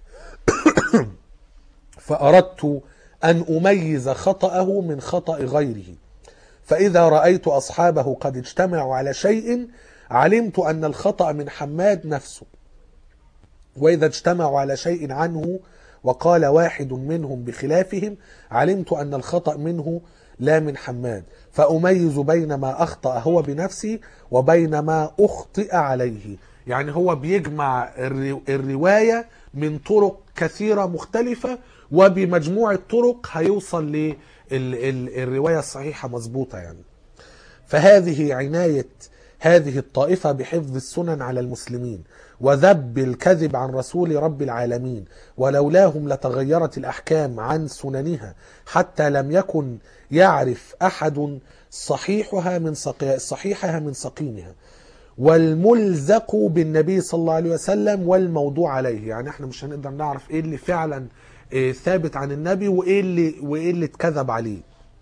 فأردت أن أميز خطأه من خطأ غيره فإذا رأيت أصحابه قد اجتمعوا على شيء علمت أن الخطأ من حماد نفسه وإذا اجتمعوا على شيء عنه وقال واحد منهم بخلافهم علمت أن الخطأ منه لا من حماد فأميز بين ما أخطأ هو بنفسه وبين ما أخطئ عليه يعني هو بيجمع الرو- الرواية من طرق كثيرة مختلفة وبمجموع الطرق هيوصل للرواية الصحيحة مظبوطة يعني فهذه عناية هذه الطائفة بحفظ السنن على المسلمين وذب الكذب عن رسول رب العالمين ولولاهم لتغيرت الأحكام عن سننها حتى لم يكن يعرف أحد صحيحها من سقي... صحيحها من سقيمها والملزق بالنبي صلى الله عليه وسلم والموضوع عليه يعني احنا مش هنقدر نعرف ايه اللي فعلا اه ثابت عن النبي وايه اللي وايه اللي اتكذب عليه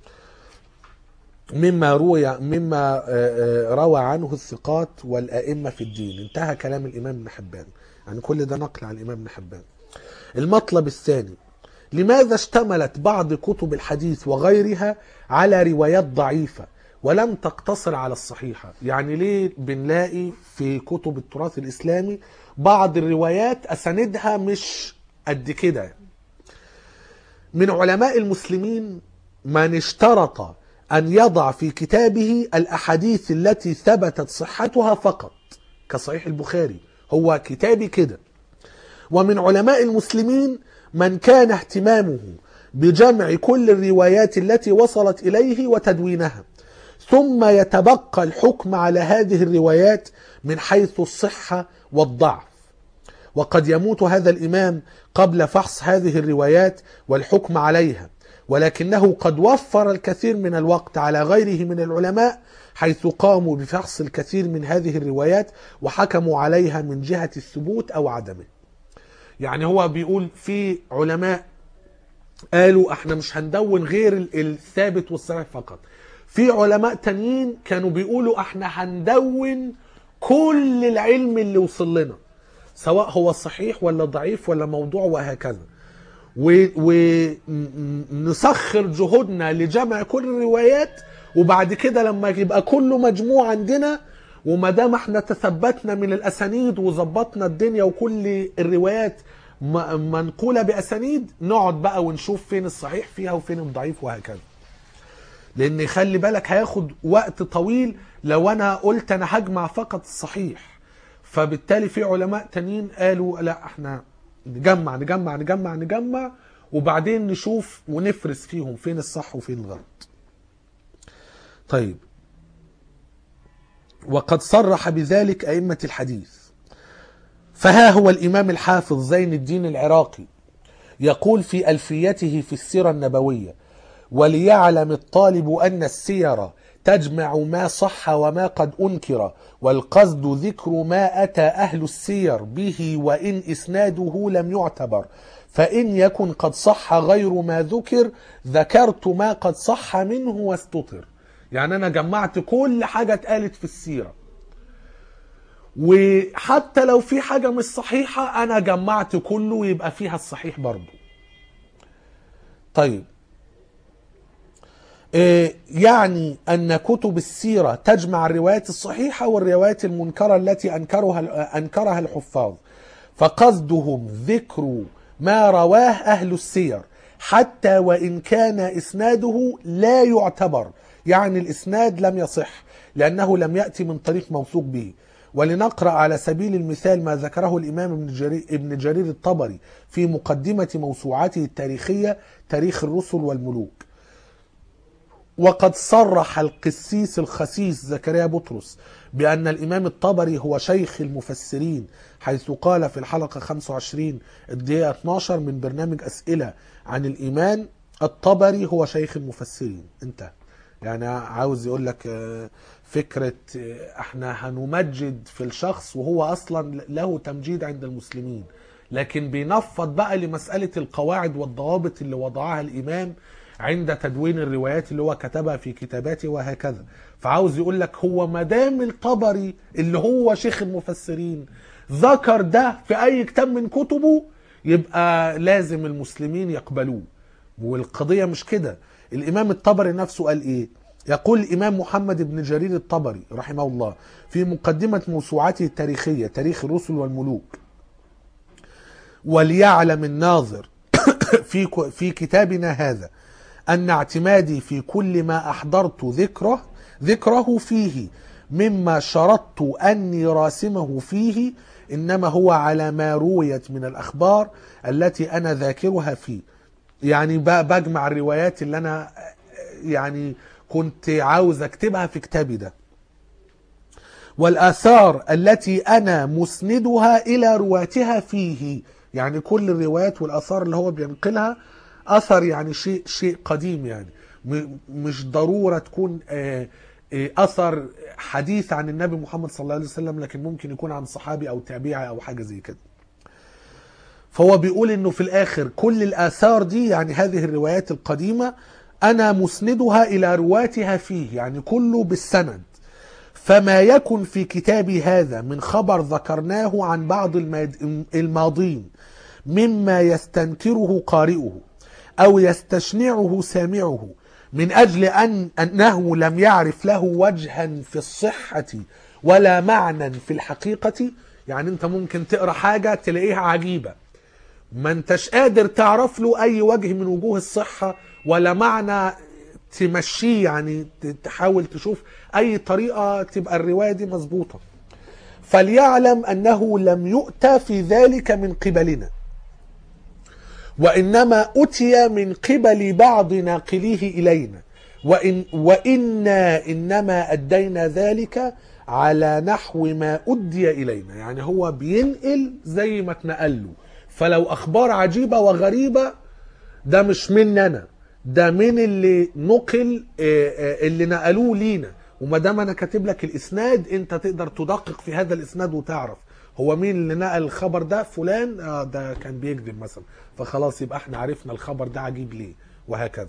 مما روي مما اه اه روى عنه الثقات والائمه في الدين انتهى كلام الامام ابن حبان يعني كل ده نقل عن الامام ابن حبان المطلب الثاني لماذا اشتملت بعض كتب الحديث وغيرها على روايات ضعيفه ولم تقتصر على الصحيحة يعني ليه بنلاقي في كتب التراث الإسلامي بعض الروايات أساندها مش قد كده من علماء المسلمين من اشترط أن يضع في كتابه الأحاديث التي ثبتت صحتها فقط كصحيح البخاري هو كتابي كده ومن علماء المسلمين من كان اهتمامه بجمع كل الروايات التي وصلت إليه وتدوينها ثم يتبقى الحكم على هذه الروايات من حيث الصحة والضعف وقد يموت هذا الإمام قبل فحص هذه الروايات والحكم عليها ولكنه قد وفر الكثير من الوقت على غيره من العلماء حيث قاموا بفحص الكثير من هذه الروايات وحكموا عليها من جهة الثبوت أو عدمه يعني هو بيقول في علماء قالوا احنا مش هندون غير الثابت والصحيح فقط في علماء تانيين كانوا بيقولوا احنا هندون كل العلم اللي وصل لنا سواء هو صحيح ولا ضعيف ولا موضوع وهكذا ونسخر جهودنا لجمع كل الروايات وبعد كده لما يبقى كله مجموع عندنا وما دام احنا تثبتنا من الاسانيد وظبطنا الدنيا وكل الروايات منقوله باسانيد نقعد بقى ونشوف فين الصحيح فيها وفين الضعيف وهكذا لان خلي بالك هياخد وقت طويل لو انا قلت انا هجمع فقط الصحيح فبالتالي في علماء تانيين قالوا لا احنا نجمع نجمع نجمع نجمع وبعدين نشوف ونفرز فيهم فين الصح وفين الغلط طيب وقد صرح بذلك أئمة الحديث فها هو الإمام الحافظ زين الدين العراقي يقول في ألفيته في السيرة النبوية وليعلم الطالب أن السير تجمع ما صح وما قد أنكر والقصد ذكر ما أتى أهل السير به وإن إسناده لم يعتبر فإن يكن قد صح غير ما ذكر ذكرت ما قد صح منه واستطر يعني أنا جمعت كل حاجة اتقالت في السيرة وحتى لو في حاجة مش صحيحة أنا جمعت كله ويبقى فيها الصحيح برضو طيب يعني أن كتب السيرة تجمع الروايات الصحيحة والروايات المنكرة التي أنكرها, أنكرها الحفاظ فقصدهم ذكر ما رواه أهل السير حتى وإن كان إسناده لا يعتبر يعني الإسناد لم يصح لأنه لم يأتي من طريق موثوق به ولنقرأ على سبيل المثال ما ذكره الإمام ابن جرير, ابن جرير الطبري في مقدمة موسوعته التاريخية تاريخ الرسل والملوك وقد صرح القسيس الخسيس زكريا بطرس بأن الإمام الطبري هو شيخ المفسرين حيث قال في الحلقة 25 الدقيقة 12 من برنامج أسئلة عن الإيمان الطبري هو شيخ المفسرين انتهى يعني عاوز يقول لك فكرة احنا هنمجد في الشخص وهو اصلا له تمجيد عند المسلمين لكن بينفض بقى لمسألة القواعد والضوابط اللي وضعها الامام عند تدوين الروايات اللي هو كتبها في كتاباته وهكذا فعاوز يقول لك هو مدام الطبري اللي هو شيخ المفسرين ذكر ده في اي كتاب من كتبه يبقى لازم المسلمين يقبلوه والقضية مش كده الامام الطبري نفسه قال ايه يقول الامام محمد بن جرير الطبري رحمه الله في مقدمة موسوعته التاريخية تاريخ الرسل والملوك وليعلم الناظر في في كتابنا هذا أن اعتمادي في كل ما أحضرت ذكره ذكره فيه مما شرطت أني راسمه فيه إنما هو على ما رويت من الأخبار التي أنا ذاكرها فيه يعني بجمع الروايات اللي أنا يعني كنت عاوز اكتبها في كتابي ده والآثار التي أنا مسندها إلى رواتها فيه يعني كل الروايات والآثار اللي هو بينقلها أثر يعني شيء شيء قديم يعني م- مش ضرورة تكون آه، آه، أثر حديث عن النبي محمد صلى الله عليه وسلم لكن ممكن يكون عن صحابي أو تابعي أو حاجة زي كده فهو بيقول انه في الاخر كل الاثار دي يعني هذه الروايات القديمه انا مسندها الى رواتها فيه يعني كله بالسند فما يكن في كتابي هذا من خبر ذكرناه عن بعض الماد- الماضين مما يستنكره قارئه او يستشنعه سامعه من اجل ان انه لم يعرف له وجها في الصحه ولا معنى في الحقيقه يعني انت ممكن تقرا حاجه تلاقيها عجيبه ما انتش قادر تعرف له اي وجه من وجوه الصحة ولا معنى تمشيه يعني ت- تحاول تشوف اي طريقة تبقى الرواية دي مظبوطة فليعلم انه لم يؤتى في ذلك من قبلنا وانما اتي من قبل بعض ناقليه الينا وإن وإنا إنما أدينا ذلك على نحو ما أدي إلينا يعني هو بينقل زي ما اتنقل له فلو أخبار عجيبة وغريبة ده مش مني أنا ده من اللي نقل آه، آه، اللي نقلوه لينا وما دام انا كاتب لك الاسناد انت تقدر تدقق في هذا الاسناد وتعرف هو مين اللي نقل الخبر ده فلان آه ده كان بيكذب مثلا فخلاص يبقى احنا عرفنا الخبر ده عجيب ليه وهكذا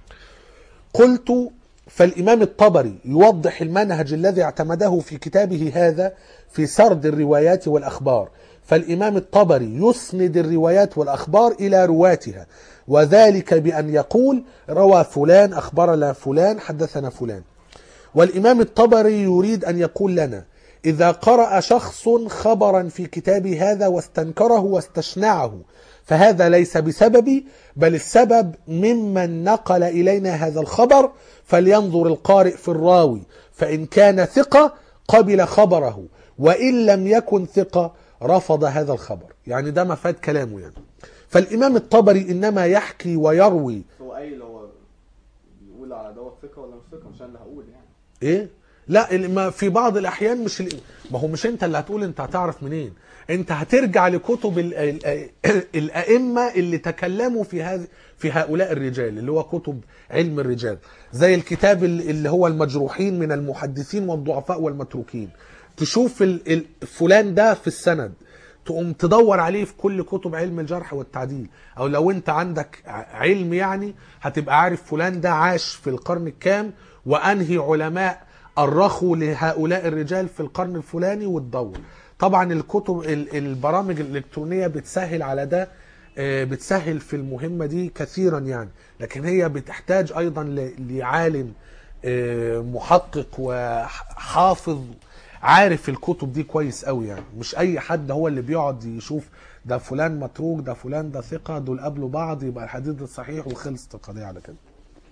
قلت فالإمام الطبري يوضح المنهج الذي اعتمده في كتابه هذا في سرد الروايات والأخبار فالإمام الطبري يسند الروايات والأخبار إلى رواتها وذلك بأن يقول روى فلان أخبرنا فلان حدثنا فلان والإمام الطبري يريد أن يقول لنا إذا قرأ شخص خبرا في كتاب هذا واستنكره واستشنعه فهذا ليس بسببي بل السبب ممن نقل إلينا هذا الخبر فلينظر القارئ في الراوي فإن كان ثقة قبل خبره وإن لم يكن ثقة رفض هذا الخبر يعني ده مفاد كلامه يعني فالإمام الطبري إنما يحكي ويروي هو قايل هو بيقول على دوت ثقه ولا مش ثقه مش انا اللي هقول يعني ايه لا ال- ما في بعض الاحيان مش ال- ما هو مش انت اللي هتقول انت هتعرف منين انت هترجع لكتب ال- ال- الائمه اللي تكلموا في هذه في هؤلاء الرجال اللي هو كتب علم الرجال زي الكتاب ال- اللي هو المجروحين من المحدثين والضعفاء والمتروكين تشوف ال- ال- فلان ده في السند تقوم تدور عليه في كل كتب علم الجرح والتعديل او لو انت عندك ع- علم يعني هتبقى عارف فلان ده عاش في القرن الكام وانهي علماء أرخوا لهؤلاء الرجال في القرن الفلاني وتدور طبعا الكتب ال- البرامج الإلكترونية بتسهل على ده آه، بتسهل في المهمة دي كثيرا يعني لكن هي بتحتاج أيضا ل- لعالم آه، محقق وحافظ عارف الكتب دي كويس قوي يعني مش اي حد هو اللي بيقعد يشوف ده فلان متروك ده فلان ده ثقة دول قابلوا بعض يبقى الحديث ده صحيح وخلصت القضية على كده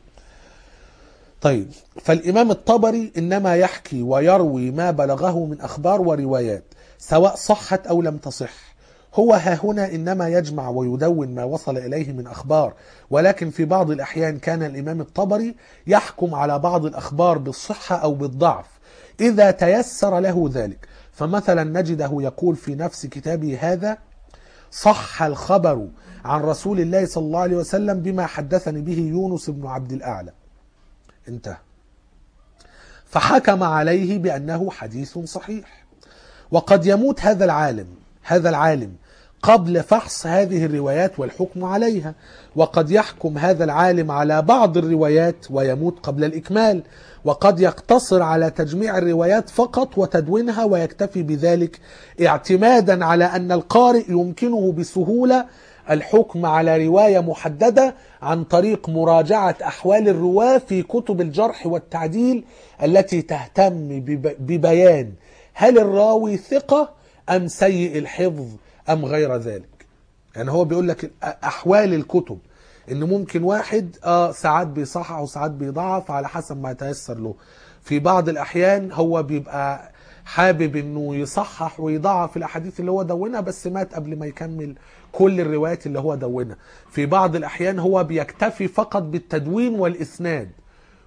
طيب فالإمام الطبري إنما يحكي ويروي ما بلغه من أخبار وروايات سواء صحت أو لم تصح هو ها هنا إنما يجمع ويدون ما وصل إليه من أخبار ولكن في بعض الأحيان كان الإمام الطبري يحكم على بعض الأخبار بالصحة أو بالضعف إذا تيسر له ذلك فمثلا نجده يقول في نفس كتابه هذا صح الخبر عن رسول الله صلى الله عليه وسلم بما حدثني به يونس بن عبد الأعلى انتهى فحكم عليه بأنه حديث صحيح وقد يموت هذا العالم هذا العالم قبل فحص هذه الروايات والحكم عليها وقد يحكم هذا العالم على بعض الروايات ويموت قبل الإكمال وقد يقتصر على تجميع الروايات فقط وتدوينها ويكتفي بذلك اعتمادا على أن القارئ يمكنه بسهولة الحكم على رواية محددة عن طريق مراجعة أحوال الرواة في كتب الجرح والتعديل التي تهتم بب- ببيان هل الراوي ثقة أم سيء الحفظ أم غير ذلك يعني هو بيقول لك أحوال الكتب إن ممكن واحد آه ساعات بيصحح وساعات بيضعف على حسب ما يتيسر له في بعض الأحيان هو بيبقى حابب انه يصحح ويضعف الاحاديث اللي هو دونها بس مات قبل ما يكمل كل الروايات اللي هو دونها في بعض الاحيان هو بيكتفي فقط بالتدوين والاسناد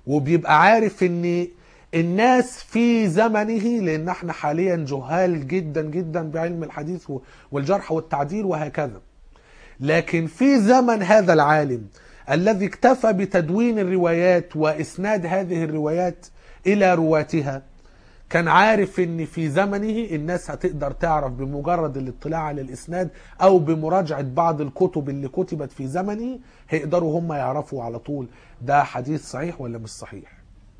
وبيبقى عارف ان الناس في زمنه لان احنا حاليا جهال جدا جدا بعلم الحديث والجرح والتعديل وهكذا لكن في زمن هذا العالم الذي اكتفى بتدوين الروايات واسناد هذه الروايات الى رواتها كان عارف ان في زمنه الناس هتقدر تعرف بمجرد الاطلاع على الاسناد او بمراجعه بعض الكتب اللي كتبت في زمنه هيقدروا هم يعرفوا على طول ده حديث صحيح ولا مش صحيح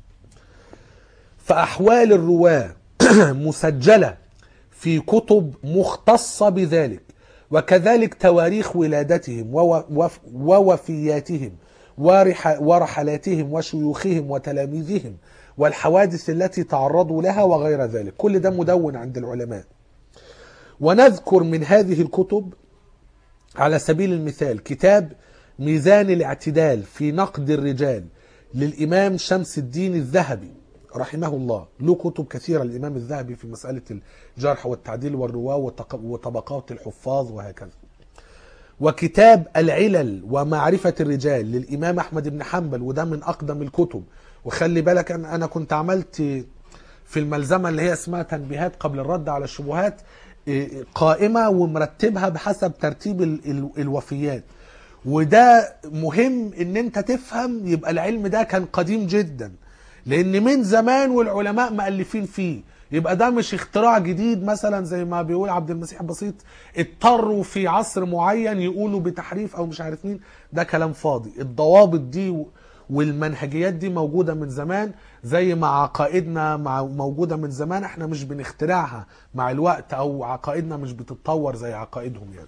فاحوال الرواه مسجله في كتب مختصه بذلك وكذلك تواريخ ولادتهم وو- وف- ووفياتهم ورح- ورحلاتهم وشيوخهم وتلاميذهم والحوادث التي تعرضوا لها وغير ذلك كل ده مدون عند العلماء ونذكر من هذه الكتب على سبيل المثال كتاب ميزان الاعتدال في نقد الرجال للإمام شمس الدين الذهبي رحمه الله له كتب كثيرة للإمام الذهبي في مسألة الجرح والتعديل والرواة وتق- وطبقات الحفاظ وهكذا وكتاب العلل ومعرفة الرجال للإمام أحمد بن حنبل وده من أقدم الكتب وخلي بالك أن أنا كنت عملت في الملزمة اللي هي اسمها تنبيهات قبل الرد على الشبهات إيه، قائمة ومرتبها بحسب ترتيب ال- ال- الوفيات وده مهم ان انت تفهم يبقى العلم ده كان قديم جدا لان من زمان والعلماء مؤلفين فيه يبقى ده مش اختراع جديد مثلا زي ما بيقول عبد المسيح بسيط اضطروا في عصر معين يقولوا بتحريف او مش عارف مين ده كلام فاضي الضوابط دي و- والمنهجيات دي موجودة من زمان زي ما عقائدنا مع موجودة من زمان احنا مش بنخترعها مع الوقت او عقائدنا مش بتتطور زي عقائدهم يعني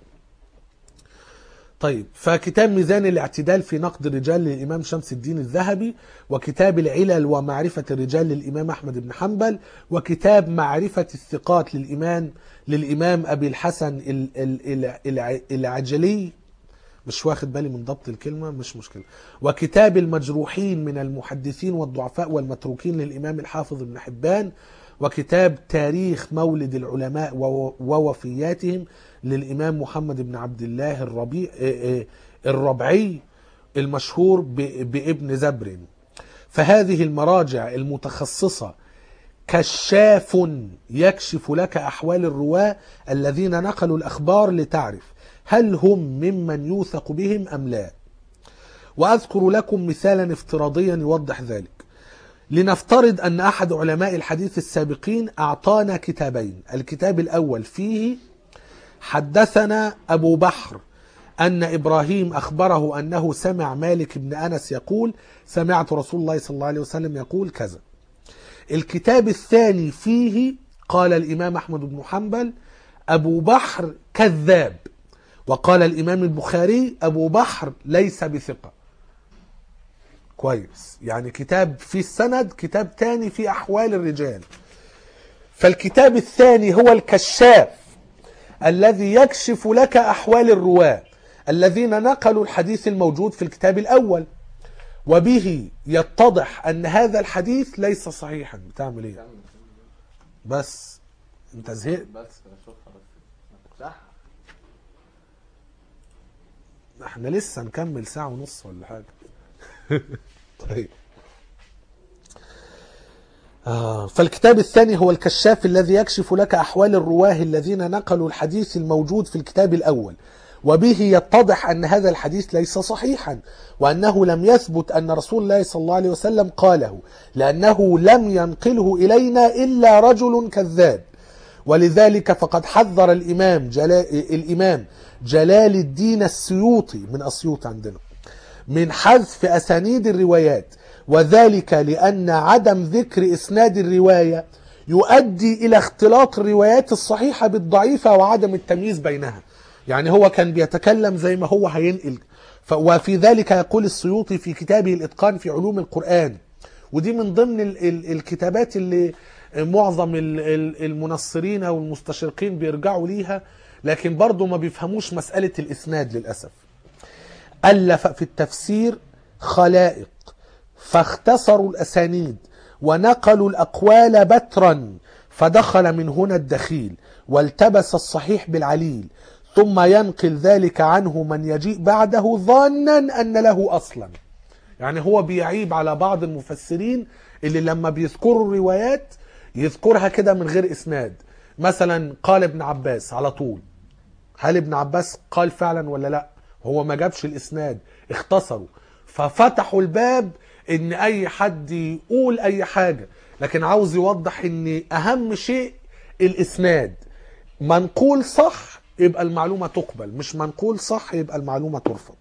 طيب فكتاب ميزان الاعتدال في نقد الرجال للإمام شمس الدين الذهبي وكتاب العلل ومعرفة الرجال للإمام أحمد بن حنبل وكتاب معرفة الثقات للإمام للإمام أبي الحسن ال- ال- ال- الع- العجلي مش واخد بالي من ضبط الكلمة مش مشكلة وكتاب المجروحين من المحدثين والضعفاء والمتروكين للإمام الحافظ ابن حبان وكتاب تاريخ مولد العلماء وو- ووفياتهم للإمام محمد بن عبد الله الربيع آه، آه، الربعي المشهور ب- بابن زبر فهذه المراجع المتخصصة كشاف يكشف لك أحوال الرواة الذين نقلوا الأخبار لتعرف هل هم ممن يوثق بهم أم لا وأذكر لكم مثالا افتراضيا يوضح ذلك لنفترض أن أحد علماء الحديث السابقين أعطانا كتابين الكتاب الأول فيه حدثنا أبو بحر أن إبراهيم أخبره أنه سمع مالك بن أنس يقول سمعت رسول الله صلى الله عليه وسلم يقول كذا الكتاب الثاني فيه قال الإمام أحمد بن حنبل أبو بحر كذاب وقال الإمام البخاري أبو بحر ليس بثقة كويس يعني كتاب فيه السند كتاب تاني فيه أحوال الرجال فالكتاب الثاني هو الكشاف الذي يكشف لك أحوال الرواة الذين نقلوا الحديث الموجود في الكتاب الأول وبه يتضح أن هذا الحديث ليس صحيحا بتعمل إيه بس انت زهقت بس اشوفها بس صح احنا لسه نكمل ساعة ونص ولا حاجة طيب آه فالكتاب الثاني هو الكشاف الذي يكشف لك أحوال الرواه الذين نقلوا الحديث الموجود في الكتاب الأول وبه يتضح أن هذا الحديث ليس صحيحا وأنه لم يثبت أن رسول الله صلى الله عليه وسلم قاله لأنه لم ينقله إلينا إلا رجل كذاب ولذلك فقد حذر الإمام جلال, الإمام جلال الدين السيوطي من أسيوط عندنا من حذف أسانيد الروايات وذلك لأن عدم ذكر إسناد الرواية يؤدي إلى اختلاط الروايات الصحيحة بالضعيفة وعدم التمييز بينها يعني هو كان بيتكلم زي ما هو هينقل ف- وفي ذلك يقول السيوطي في كتابه الإتقان في علوم القرآن ودي من ضمن ال ال الكتابات اللي معظم ال ال المنصرين أو المستشرقين بيرجعوا ليها لكن برضو ما بيفهموش مسألة الإسناد للأسف ألف في التفسير خلائق فاختصروا الأسانيد ونقلوا الأقوال بترا فدخل من هنا الدخيل والتبس الصحيح بالعليل ثم ينقل ذلك عنه من يجيء بعده ظانا أن له أصلا يعني هو بيعيب على بعض المفسرين اللي لما بيذكروا الروايات يذكرها كده من غير اسناد مثلا قال ابن عباس على طول هل ابن عباس قال فعلا ولا لا هو ما جابش الاسناد اختصروا ففتحوا الباب ان اي حد يقول اي حاجة لكن عاوز يوضح ان اهم شيء الاسناد منقول صح يبقى المعلومة تقبل مش منقول صح يبقى المعلومة ترفض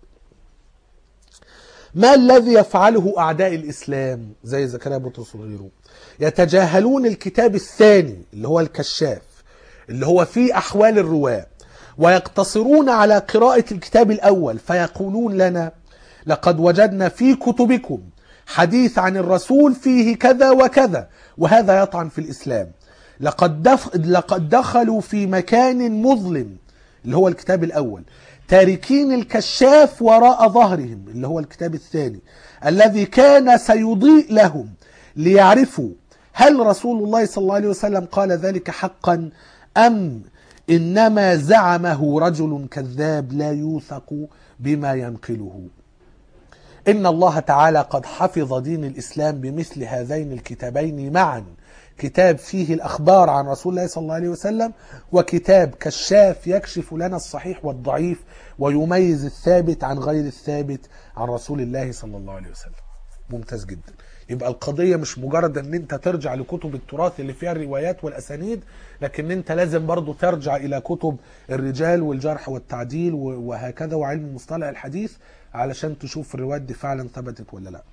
ما الذي يفعله أعداء الإسلام زي زكريا بطرس وغيره يتجاهلون الكتاب الثاني اللي هو الكشاف اللي هو فيه أحوال الرواة ويقتصرون على قراءة الكتاب الأول فيقولون لنا لقد وجدنا في كتبكم حديث عن الرسول فيه كذا وكذا وهذا يطعن في الإسلام لقد, دف... لقد دخلوا في مكان مظلم اللي هو الكتاب الأول تاركين الكشاف وراء ظهرهم اللي هو الكتاب الثاني الذي كان سيضيء لهم ليعرفوا هل رسول الله صلى الله عليه وسلم قال ذلك حقا أم إنما زعمه رجل كذاب لا يوثق بما ينقله إن الله تعالى قد حفظ دين الإسلام بمثل هذين الكتابين معا كتاب فيه الأخبار عن رسول الله صلى الله عليه وسلم وكتاب كشاف يكشف لنا الصحيح والضعيف ويميز الثابت عن غير الثابت عن رسول الله صلى الله عليه وسلم ممتاز جدا يبقى القضية مش مجرد ان انت ترجع لكتب التراث اللي فيها الروايات والاسانيد لكن انت لازم برضو ترجع الى كتب الرجال والجرح والتعديل وهكذا وعلم مصطلح الحديث علشان تشوف الروايات دي فعلا ثبتت ولا لا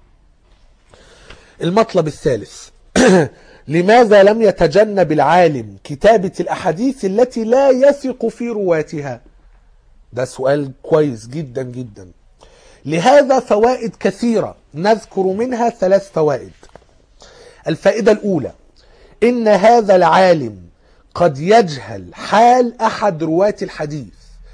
المطلب الثالث لماذا لم يتجنب العالم كتابة الأحاديث التي لا يثق في رواتها ده سؤال كويس جدا جدا لهذا فوائد كثيرة نذكر منها ثلاث فوائد الفائدة الأولى إن هذا العالم قد يجهل حال أحد رواة الحديث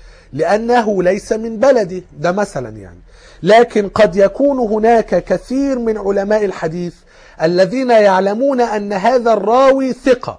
لأنه ليس من بلده ده مثلا يعني لكن قد يكون هناك كثير من علماء الحديث الذين يعلمون أن هذا الراوي ثقة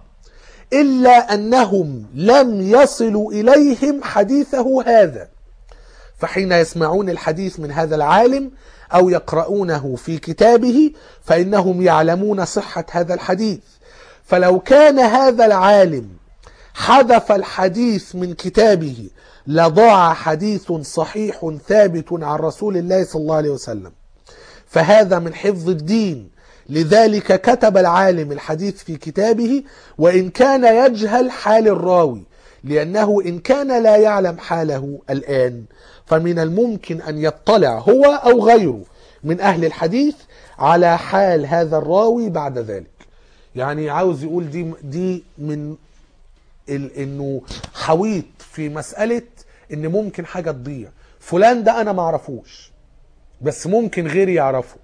إلا أنهم لم يصلوا إليهم حديثه هذا فحين يسمعون الحديث من هذا العالم أو يقرؤونه في كتابه فإنهم يعلمون صحة هذا الحديث فلو كان هذا العالم حذف الحديث من كتابه لضاع حديث صحيح ثابت عن رسول الله صلى الله عليه وسلم فهذا من حفظ الدين لذلك كتب العالم الحديث في كتابه وإن كان يجهل حال الراوي لأنه إن كان لا يعلم حاله الآن فمن الممكن أن يطلع هو أو غيره من أهل الحديث على حال هذا الراوي بعد ذلك يعني عاوز يقول دي دي من ال انه حويط في مسألة ان ممكن حاجة تضيع فلان ده انا معرفوش بس ممكن غيري يعرفه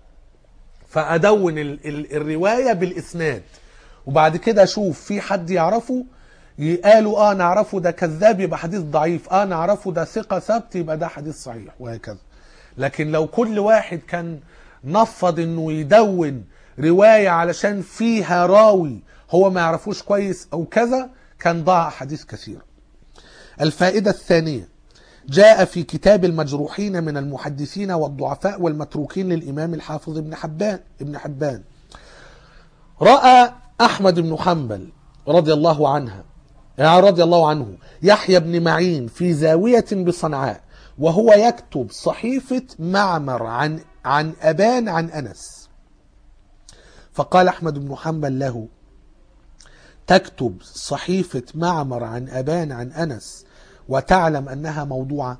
فادون ال ال الرواية بالاسناد وبعد كده اشوف في حد يعرفه قالوا اه نعرفه ده كذاب يبقى حديث ضعيف اه نعرفه ده ثقة ثبت يبقى ده حديث صحيح وهكذا لكن لو كل واحد كان نفض انه يدون رواية علشان فيها راوي هو ما يعرفوش كويس او كذا كان ضاع حديث كثير الفائدة الثانية جاء في كتاب المجروحين من المحدثين والضعفاء والمتروكين للإمام الحافظ ابن حبان ابن حبان رأى أحمد بن حنبل رضي الله عنها رضي الله عنه يحيى بن معين في زاوية بصنعاء وهو يكتب صحيفة معمر عن عن أبان عن أنس فقال أحمد بن حنبل له تكتب صحيفة معمر عن أبان عن أنس وتعلم أنها موضوعة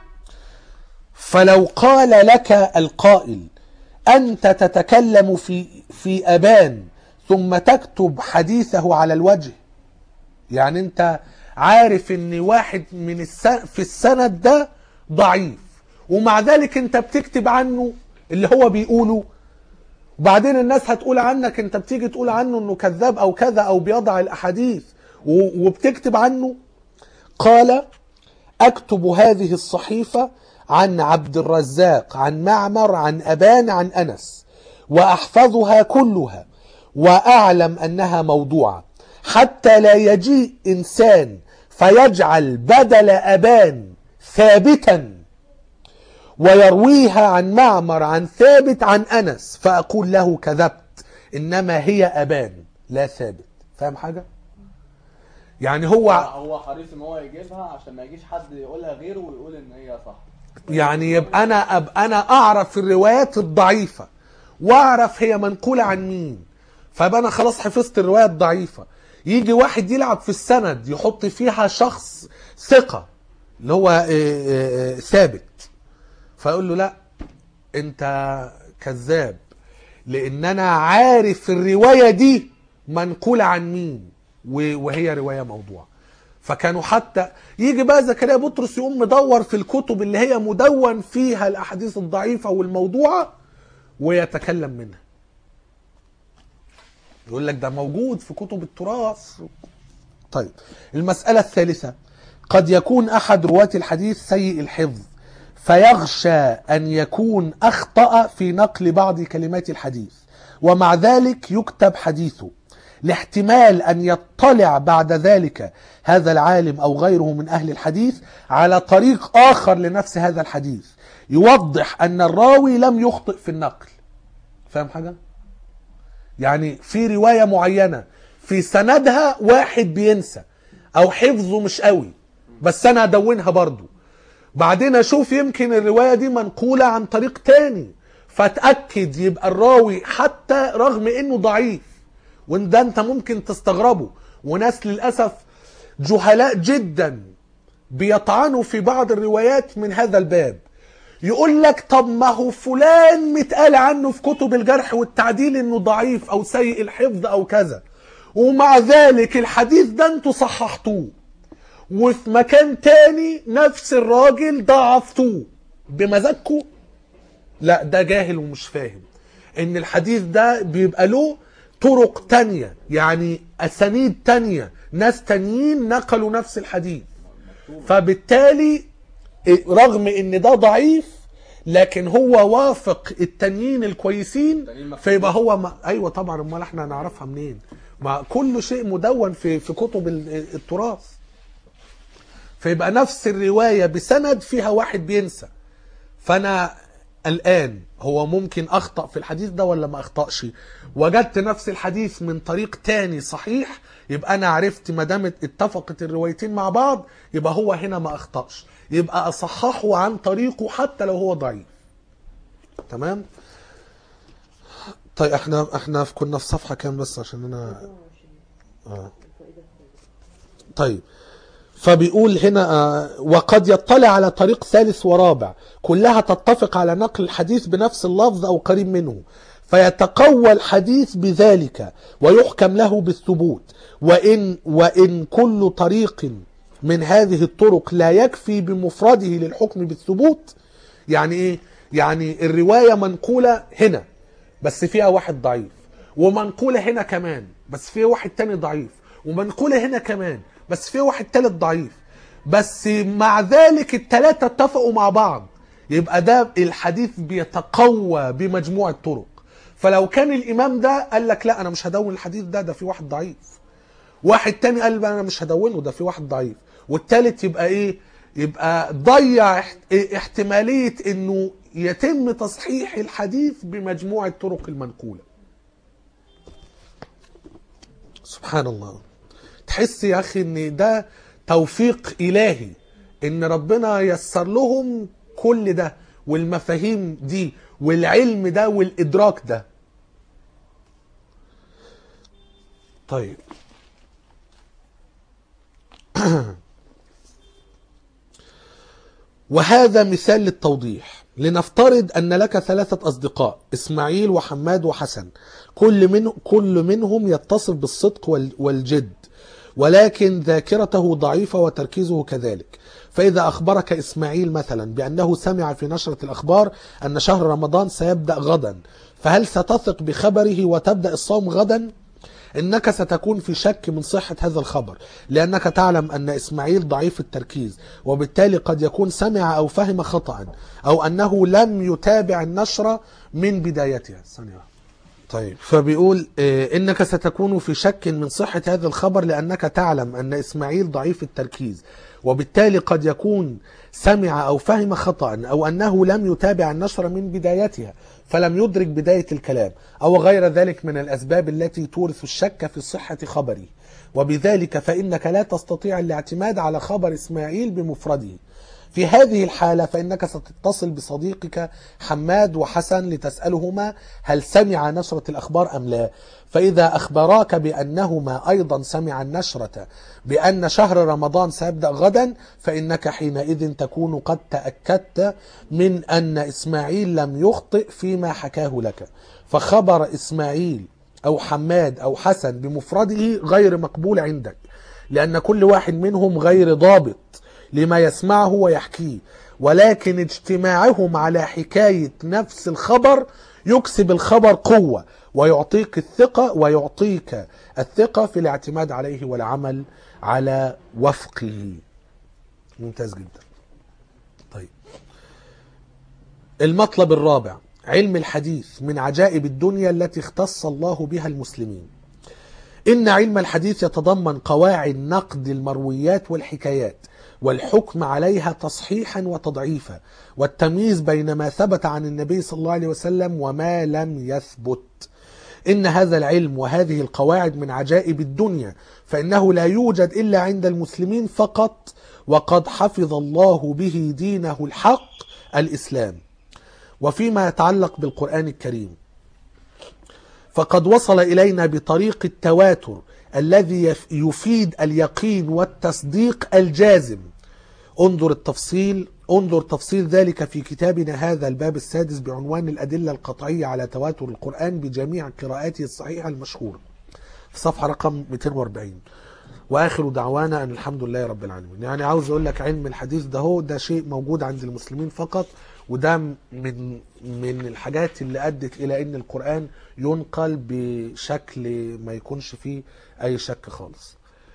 فلو قال لك القائل أنت تتكلم في في أبان ثم تكتب حديثه على الوجه يعني أنت عارف ان واحد من السنة في السند ده ضعيف ومع ذلك انت بتكتب عنه اللي هو بيقوله وبعدين الناس هتقول عنك انت بتيجي تقول عنه انه كذاب او كذا او بيضع الاحاديث وبتكتب عنه قال اكتب هذه الصحيفة عن عبد الرزاق عن معمر عن ابان عن انس واحفظها كلها واعلم انها موضوعة حتى لا يجيء انسان فيجعل بدل ابان ثابتا ويرويها عن معمر عن ثابت عن أنس فأقول له كذبت إنما هي أبان لا ثابت فاهم حاجة؟ يعني هو هو حريص ان هو يجيبها عشان ما يجيش حد يقولها غيره ويقول ان هي صح يعني يبقى انا ابقى انا اعرف الروايات الضعيفه واعرف هي منقوله عن مين فابقى انا خلاص حفظت الروايه الضعيفه يجي واحد يلعب في السند يحط فيها شخص ثقه اللي هو آه، آه، آه، ثابت فيقول له لا انت كذاب لان انا عارف الروايه دي منقوله عن مين و- وهي روايه موضوع فكانوا حتى يجي بقى زكريا بطرس يقوم مدور في الكتب اللي هي مدون فيها الاحاديث الضعيفه والموضوعه ويتكلم منها يقول لك ده موجود في كتب التراث طيب المسألة الثالثة قد يكون أحد رواة الحديث سيء الحفظ فيخشى أن يكون أخطأ في نقل بعض كلمات الحديث ومع ذلك يكتب حديثه لاحتمال أن يطلع بعد ذلك هذا العالم أو غيره من أهل الحديث على طريق آخر لنفس هذا الحديث يوضح أن الراوي لم يخطئ في النقل فاهم حاجة؟ يعني في رواية معينة في سندها واحد بينسى او حفظه مش قوي بس انا ادونها برضو بعدين اشوف يمكن الرواية دي منقولة عن طريق تاني فاتأكد يبقى الراوي حتى رغم انه ضعيف وان ده انت ممكن تستغربه وناس للأسف جهلاء جدا بيطعنوا في بعض الروايات من هذا الباب يقول لك طب ما هو فلان متقال عنه في كتب الجرح والتعديل انه ضعيف او سيء الحفظ او كذا ومع ذلك الحديث ده انتوا صححتوه وفي مكان تاني نفس الراجل ضعفتوه بمزاجكم لا ده جاهل ومش فاهم ان الحديث ده بيبقى له طرق تانية يعني اسانيد تانية ناس تانيين نقلوا نفس الحديث فبالتالي رغم ان ده ضعيف لكن هو وافق التانيين الكويسين التانيين مكتوب. فيبقى هو ما ايوه طبعا امال احنا هنعرفها منين ما كل شيء مدون في في كتب ال- التراث فيبقى نفس الروايه بسند فيها واحد بينسى فانا الان هو ممكن اخطا في الحديث ده ولا ما اخطاش وجدت نفس الحديث من طريق تاني صحيح يبقى انا عرفت ما دام اتفقت الروايتين مع بعض يبقى هو هنا ما اخطاش يبقى اصححه عن طريقه حتى لو هو ضعيف تمام طيب احنا احنا كنا في صفحه كام بس عشان انا اه طيب فبيقول هنا آه، وقد يطلع على طريق ثالث ورابع كلها تتفق على نقل الحديث بنفس اللفظ او قريب منه فيتقوى الحديث بذلك ويحكم له بالثبوت وان وان كل طريق من هذه الطرق لا يكفي بمفرده للحكم بالثبوت يعني ايه يعني الروايه منقوله هنا بس فيها واحد ضعيف ومنقوله هنا كمان بس فيها واحد تاني ضعيف ومنقوله هنا كمان بس فيها واحد تالت ضعيف بس مع ذلك التلاتة اتفقوا مع بعض يبقى ده الحديث بيتقوى بمجموع الطرق فلو كان الامام ده قال لك لا انا مش هدون الحديث ده ده في واحد ضعيف واحد تاني قال بقى انا مش هدونه ده في واحد ضعيف والتالت يبقى ايه يبقى ضيع احت- إيه احتمالية انه يتم تصحيح الحديث بمجموع الطرق المنقولة سبحان الله تحس يا اخي ان ده توفيق الهي ان ربنا يسر لهم كل ده والمفاهيم دي والعلم ده والادراك ده طيب وهذا مثال للتوضيح لنفترض أن لك ثلاثة أصدقاء إسماعيل وحماد وحسن كل, من كل منهم يتصف بالصدق وال- والجد ولكن ذاكرته ضعيفة وتركيزه كذلك فإذا أخبرك إسماعيل مثلا بأنه سمع في نشرة الأخبار أن شهر رمضان سيبدأ غدا فهل ستثق بخبره وتبدأ الصوم غدا؟ انك ستكون في شك من صحة هذا الخبر لانك تعلم ان اسماعيل ضعيف التركيز وبالتالي قد يكون سمع او فهم خطأ او انه لم يتابع النشرة من بدايتها ثانية واحدة. طيب فبيقول آه، انك ستكون في شك من صحة هذا الخبر لانك تعلم ان اسماعيل ضعيف التركيز وبالتالي قد يكون سمع او فهم خطأ او انه لم يتابع النشر من بدايتها فلم يدرك بداية الكلام او غير ذلك من الاسباب التي تورث الشك في صحة خبره وبذلك فانك لا تستطيع الاعتماد على خبر اسماعيل بمفرده في هذه الحالة فإنك ستتصل بصديقك حماد وحسن لتسألهما هل سمع نشرة الأخبار أم لا فإذا أخبراك بأنهما أيضا سمع النشرة بأن شهر رمضان سيبدأ غدا فإنك حينئذ تكون قد تأكدت من أن إسماعيل لم يخطئ فيما حكاه لك فخبر إسماعيل أو حماد أو حسن بمفرده غير مقبول عندك لأن كل واحد منهم غير ضابط لما يسمعه ويحكيه ولكن اجتماعهم على حكاية نفس الخبر يكسب الخبر قوة ويعطيك الثقة ويعطيك الثقة في الاعتماد عليه والعمل على وفقه ممتاز جدا طيب المطلب الرابع علم الحديث من عجائب الدنيا التي اختص الله بها المسلمين إن علم الحديث يتضمن قواعد نقد المرويات والحكايات والحكم عليها تصحيحا وتضعيفا والتمييز بين ما ثبت عن النبي صلى الله عليه وسلم وما لم يثبت إن هذا العلم وهذه القواعد من عجائب الدنيا فإنه لا يوجد إلا عند المسلمين فقط وقد حفظ الله به دينه الحق الإسلام وفيما يتعلق بالقرآن الكريم فقد وصل إلينا بطريق التواتر الذي يف- يفيد اليقين والتصديق الجازم انظر التفصيل انظر تفصيل ذلك في كتابنا هذا الباب السادس بعنوان الأدلة القطعية على تواتر القرآن بجميع قراءاته الصحيحة المشهورة في صفحة رقم 240 واخر دعوانا ان الحمد لله رب العالمين يعني عاوز اقول لك علم الحديث ده هو ده شيء موجود عند المسلمين فقط وده من من الحاجات اللي ادت الى ان القران ينقل بشكل ما يكونش فيه اي شك خالص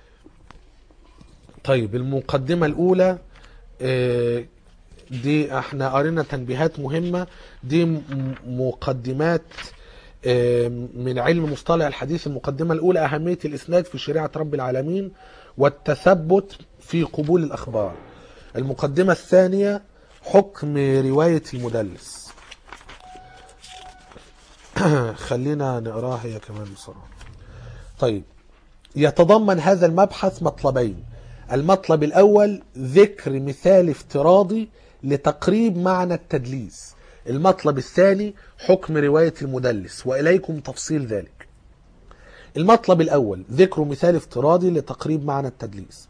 طيب المقدمه الاولى آه، دي احنا قرينا تنبيهات مهمه دي م- مقدمات آه، من علم مصطلح الحديث المقدمة الأولى أهمية الإسناد في شريعة رب العالمين والتثبت في قبول الأخبار المقدمة الثانية حكم رواية المدلس خلينا نقراها هي كمان بسرعة طيب يتضمن هذا المبحث مطلبين المطلب الأول ذكر مثال افتراضي لتقريب معنى التدليس المطلب الثاني حكم رواية المدلس وإليكم تفصيل ذلك المطلب الأول ذكر مثال افتراضي لتقريب معنى التدليس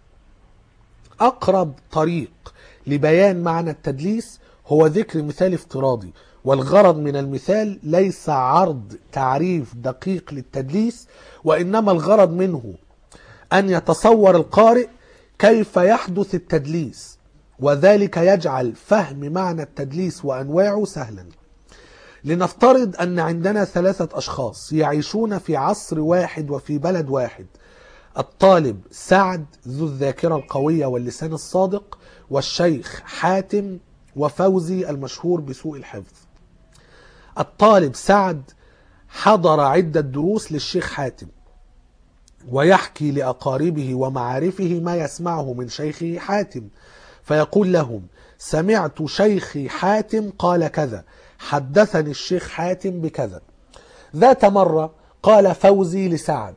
أقرب طريق لبيان معنى التدليس هو ذكر مثال افتراضي والغرض من المثال ليس عرض تعريف دقيق للتدليس وإنما الغرض منه أن يتصور القارئ كيف يحدث التدليس وذلك يجعل فهم معنى التدليس وأنواعه سهلا لنفترض أن عندنا ثلاثة أشخاص يعيشون في عصر واحد وفي بلد واحد الطالب سعد ذو الذاكرة القوية واللسان الصادق والشيخ حاتم وفوزي المشهور بسوء الحفظ الطالب سعد حضر عدة دروس للشيخ حاتم ويحكي لأقاربه ومعارفه ما يسمعه من شيخه حاتم فيقول لهم سمعت شيخي حاتم قال كذا حدثني الشيخ حاتم بكذا ذات مرة قال فوزي لسعد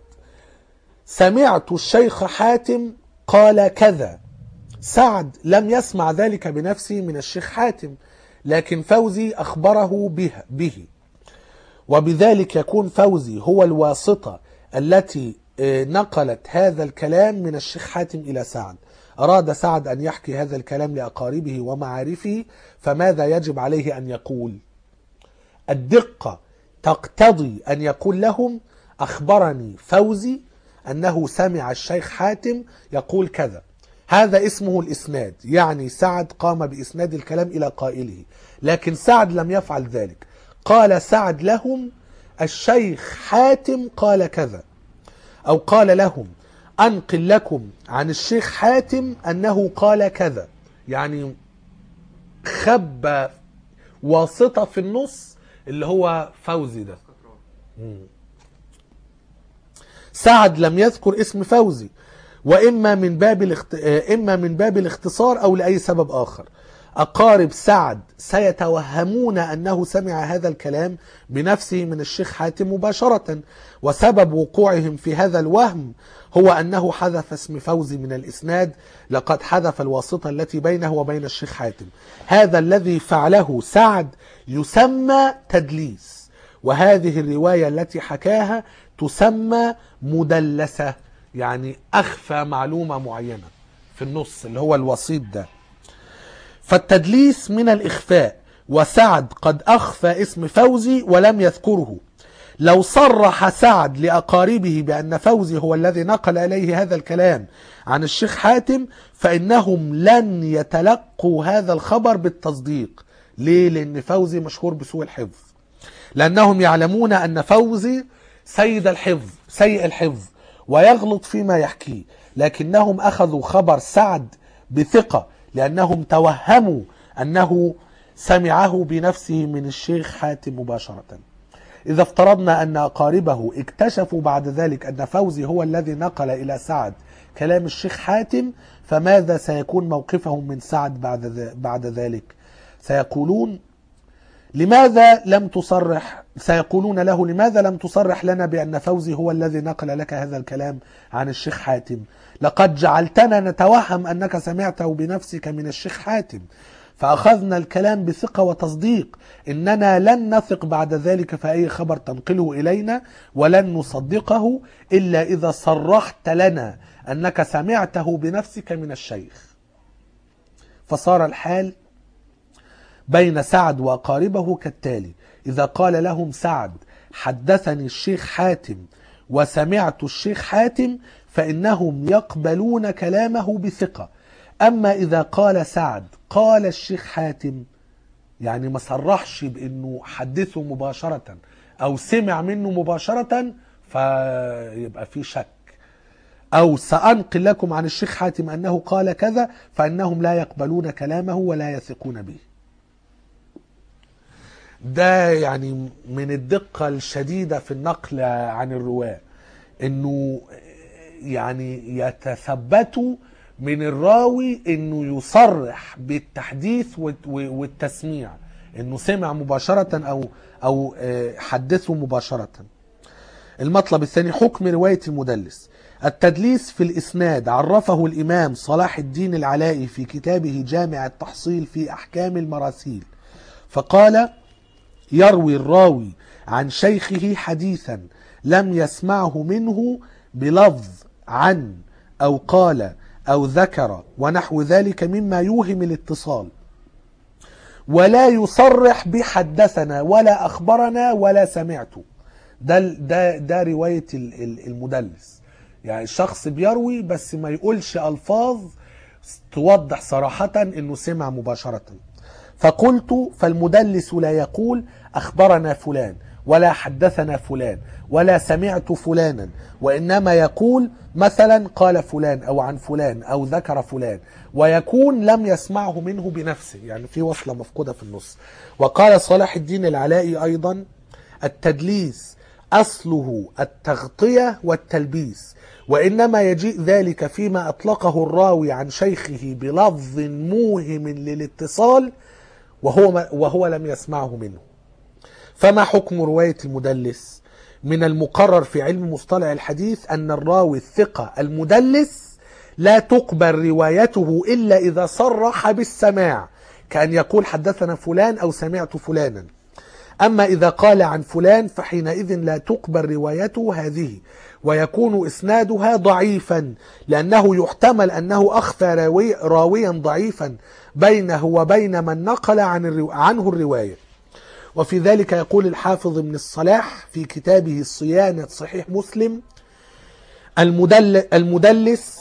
سمعت الشيخ حاتم قال كذا سعد لم يسمع ذلك بنفسه من الشيخ حاتم لكن فوزي أخبره به, به وبذلك يكون فوزي هو الواسطة التي آه، نقلت هذا الكلام من الشيخ حاتم إلى سعد أراد سعد أن يحكي هذا الكلام لأقاربه ومعارفه فماذا يجب عليه أن يقول الدقة تقتضي أن يقول لهم أخبرني فوزي أنه سمع الشيخ حاتم يقول كذا هذا اسمه الإسناد يعني سعد قام بإسناد الكلام إلى قائله لكن سعد لم يفعل ذلك قال سعد لهم الشيخ حاتم قال كذا أو قال لهم أنقل لكم عن الشيخ حاتم أنه قال كذا يعني خب واسطة في النص اللي هو فوزي ده سعد لم يذكر اسم فوزي واما من باب الاخت... آه، اما من باب الاختصار او لاي سبب اخر اقارب سعد سيتوهمون انه سمع هذا الكلام بنفسه من الشيخ حاتم مباشره وسبب وقوعهم في هذا الوهم هو انه حذف اسم فوزي من الاسناد لقد حذف الواسطه التي بينه وبين الشيخ حاتم هذا الذي فعله سعد يسمى تدليس وهذه الروايه التي حكاها تسمى مدلسه يعني اخفى معلومه معينه في النص اللي هو الوسيط ده فالتدليس من الإخفاء وسعد قد أخفى اسم فوزي ولم يذكره لو صرح سعد لأقاربه بأن فوزي هو الذي نقل إليه هذا الكلام عن الشيخ حاتم فإنهم لن يتلقوا هذا الخبر بالتصديق ليه؟ لأن فوزي مشهور بسوء الحفظ لأنهم يعلمون أن فوزي سيد الحفظ سيء الحفظ ويغلط فيما يحكيه لكنهم أخذوا خبر سعد بثقة لأنهم توهموا أنه سمعه بنفسه من الشيخ حاتم مباشرة إذا افترضنا أن أقاربه اكتشفوا بعد ذلك أن فوزي هو الذي نقل إلى سعد كلام الشيخ حاتم فماذا سيكون موقفهم من سعد بعد ذ- بعد ذلك سيقولون لماذا لم تصرح سيقولون له لماذا لم تصرح لنا بأن فوزي هو الذي نقل لك هذا الكلام عن الشيخ حاتم لقد جعلتنا نتوهم أنك سمعته بنفسك من الشيخ حاتم فأخذنا الكلام بثقة وتصديق إننا لن نثق بعد ذلك في أي خبر تنقله إلينا ولن نصدقه إلا إذا صرحت لنا أنك سمعته بنفسك من الشيخ فصار الحال بين سعد وأقاربه كالتالي إذا قال لهم سعد حدثني الشيخ حاتم وسمعت الشيخ حاتم فإنهم يقبلون كلامه بثقة أما إذا قال سعد قال الشيخ حاتم يعني ما صرحش بأنه حدثه مباشرة أو سمع منه مباشرة فيبقى في شك أو سأنقل لكم عن الشيخ حاتم أنه قال كذا فإنهم لا يقبلون كلامه ولا يثقون به ده يعني من الدقة الشديدة في النقل عن الرواة انه يعني يتثبتوا من الراوي انه يصرح بالتحديث والت- والتسميع انه سمع مباشرة او او آه، حدثه مباشرة المطلب الثاني حكم رواية المدلس التدليس في الإسناد عرفه الإمام صلاح الدين العلائي في كتابه جامع التحصيل في أحكام المراسيل فقال يروي الراوي عن شيخه حديثا لم يسمعه منه بلفظ عن أو قال أو ذكر ونحو ذلك مما يوهم الاتصال ولا يصرح بحدثنا ولا أخبرنا ولا سمعت ده ده ده رواية ال- ال- المدلس يعني الشخص بيروي بس ما يقولش ألفاظ توضح صراحة انه سمع مباشرة فقلت فالمدلس لا يقول اخبرنا فلان ولا حدثنا فلان ولا سمعت فلانا وانما يقول مثلا قال فلان او عن فلان او ذكر فلان ويكون لم يسمعه منه بنفسه يعني في وصله مفقوده في النص وقال صلاح الدين العلائي ايضا التدليس اصله التغطيه والتلبيس وانما يجيء ذلك فيما اطلقه الراوي عن شيخه بلفظ موهم للاتصال وهو وهو لم يسمعه منه فما حكم روايه المدلس من المقرر في علم مصطلح الحديث ان الراوي الثقه المدلس لا تقبل روايته الا اذا صرح بالسماع كان يقول حدثنا فلان او سمعت فلانا أما إذا قال عن فلان فحينئذ لا تقبل روايته هذه ويكون إسنادها ضعيفا لأنه يحتمل أنه أخفى راوي راويا ضعيفا بينه وبين من نقل عن الرو... عنه الرواية وفي ذلك يقول الحافظ ابن الصلاح في كتابه صيانة صحيح مسلم المدل... المدلس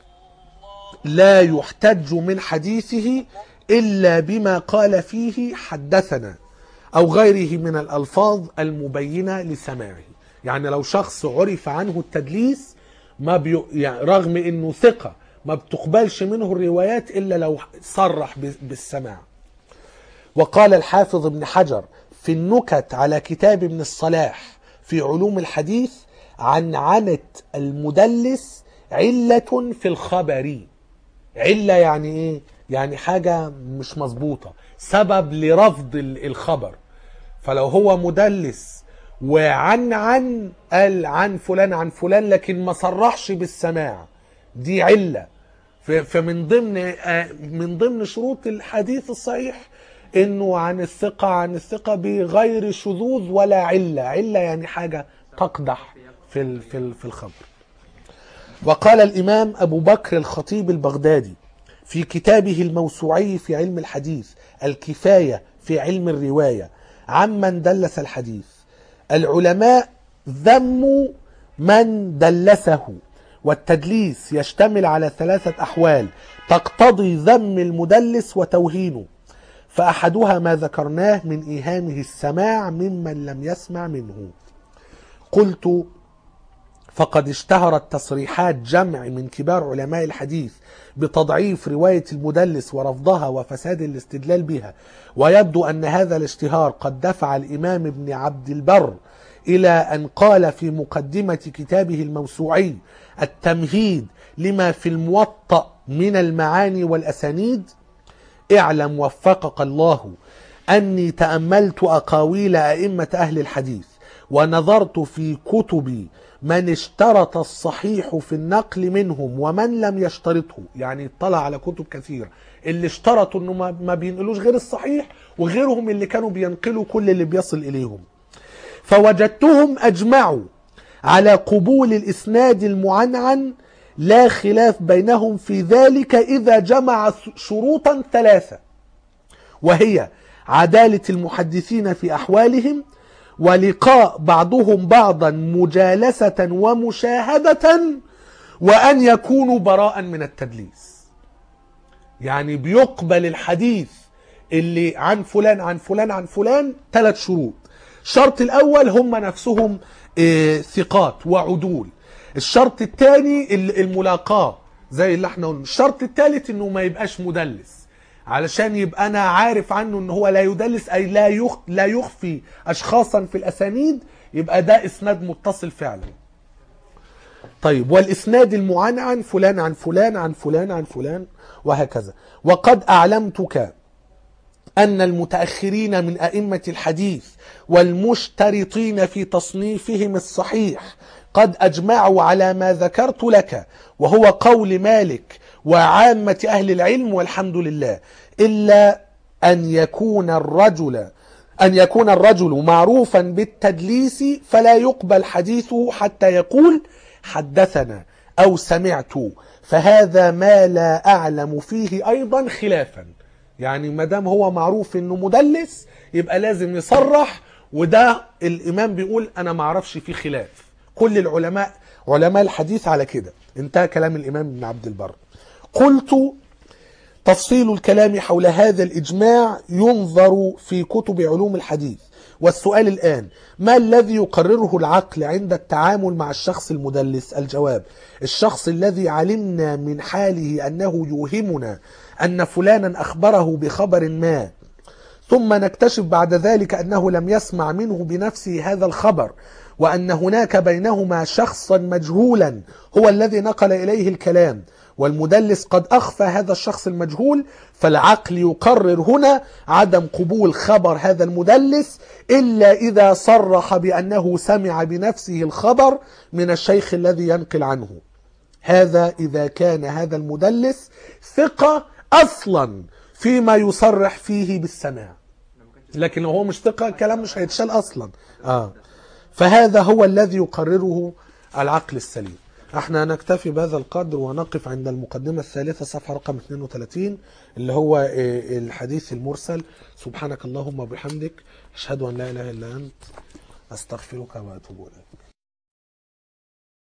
لا يحتج من حديثه إلا بما قال فيه حدثنا أو غيره من الألفاظ المبينة لسماعه يعني لو شخص عرف عنه التدليس ما بي... يعني رغم انه ثقة ما بتقبلش منه الروايات الا لو صرح ب- بالسماع وقال الحافظ ابن حجر في النكت على كتاب ابن الصلاح في في علوم الحديث عنعنة المدلس علة في الخبر علة يعني ايه يعني حاجة مش مظبوطة سبب لرفض ال- الخبر فلو هو مدلس وعن عن قال عن فلان عن فلان لكن ما صرحش بالسماع دي علة ف- فمن ضمن آه، من ضمن شروط الحديث الصحيح انه عن الثقة عن الثقة بغير شذوذ ولا علة علة يعني حاجة تقدح في ال- في ال- في الخبر وقال الإمام أبو بكر الخطيب البغدادي في كتابه الموسوعي في علم الحديث الكفاية في علم الرواية عمن دلس الحديث العلماء ذموا من دلسه والتدليس يشتمل على ثلاثة أحوال تقتضي ذم المدلس وتوهينه فأحدها ما ذكرناه من إيهامه السماع ممن لم يسمع منه قلت فقد اشتهرت تصريحات جمع من كبار علماء الحديث بتضعيف رواية المدلس ورفضها وفساد الاستدلال بها ويبدو أن هذا الاشتهار قد دفع الإمام ابن عبد البر إلى أن قال في مقدمة كتابه الموسوعي التمهيد لما في الموطأ من المعاني والأسانيد اعلم وفقك الله أني تأملت أقاويل أئمة أهل الحديث ونظرت في كتب من اشترط الصحيح في النقل منهم ومن لم يشترطه يعني اطلع على كتب كثيرة اللي اشترطوا انه ما- ما بينقلوش غير الصحيح وغيرهم اللي كانوا بينقلوا كل اللي بيصل اليهم فوجدتهم اجمعوا على قبول الاسناد المعنعن لا خلاف بينهم في ذلك اذا جمع شروطا ثلاثه وهي عداله المحدثين في احوالهم ولقاء بعضهم بعضا مجالسه ومشاهده وان يكونوا براء من التدليس يعني بيقبل الحديث اللي عن فلان عن فلان عن فلان ثلاث شروط الشرط الاول هم نفسهم آه، ثقات وعدول الشرط الثاني الملاقاه زي اللي احنا قلنا الشرط الثالث انه ما يبقاش مدلس علشان يبقى انا عارف عنه ان هو لا يدلس اي لا يخ لا يخفي اشخاصا في الاسانيد يبقى ده اسناد متصل فعلا طيب والاسناد المعنعن فلان عن فلان عن فلان عن فلان وهكذا وقد اعلمتك ان المتاخرين من ائمه الحديث والمشترطين في تصنيفهم الصحيح قد اجمعوا على ما ذكرت لك وهو قول مالك وعامه اهل العلم والحمد لله الا ان يكون الرجل أن يكون الرجل معروفا بالتدليس فلا يقبل حديثه حتى يقول حدثنا أو سمعت فهذا ما لا أعلم فيه أيضا خلافا يعني ما دام هو معروف انه مدلس يبقى لازم يصرح وده الامام بيقول انا ما اعرفش فيه خلاف كل العلماء علماء الحديث على كده انتهى كلام الامام ابن عبد البر قلت تفصيل الكلام حول هذا الإجماع ينظر في كتب علوم الحديث والسؤال الآن ما الذي يقرره العقل عند التعامل مع الشخص المدلس الجواب الشخص الذي علمنا من حاله أنه يوهمنا أن فلانا أخبره بخبر ما ثم نكتشف بعد ذلك أنه لم يسمع منه بنفسه هذا الخبر وأن هناك بينهما شخصا مجهولا هو الذي نقل إليه الكلام والمدلس قد أخفى هذا الشخص المجهول فالعقل يقرر هنا عدم قبول خبر هذا المدلس إلا إذا صرح بأنه سمع بنفسه الخبر من الشيخ الذي ينقل عنه هذا إذا كان هذا المدلس ثقة أصلا فيما يصرح فيه بالسماع لكن لو هو مش ثقة الكلام مش هيتشال أصلا آه. فهذا هو الذي يقرره العقل السليم احنا نكتفي بهذا القدر ونقف عند المقدمة الثالثة صفحة رقم 32 اللي هو آه، الحديث المرسل سبحانك اللهم وبحمدك أشهد أن لا إله إلا أنت أستغفرك وأتوب إليك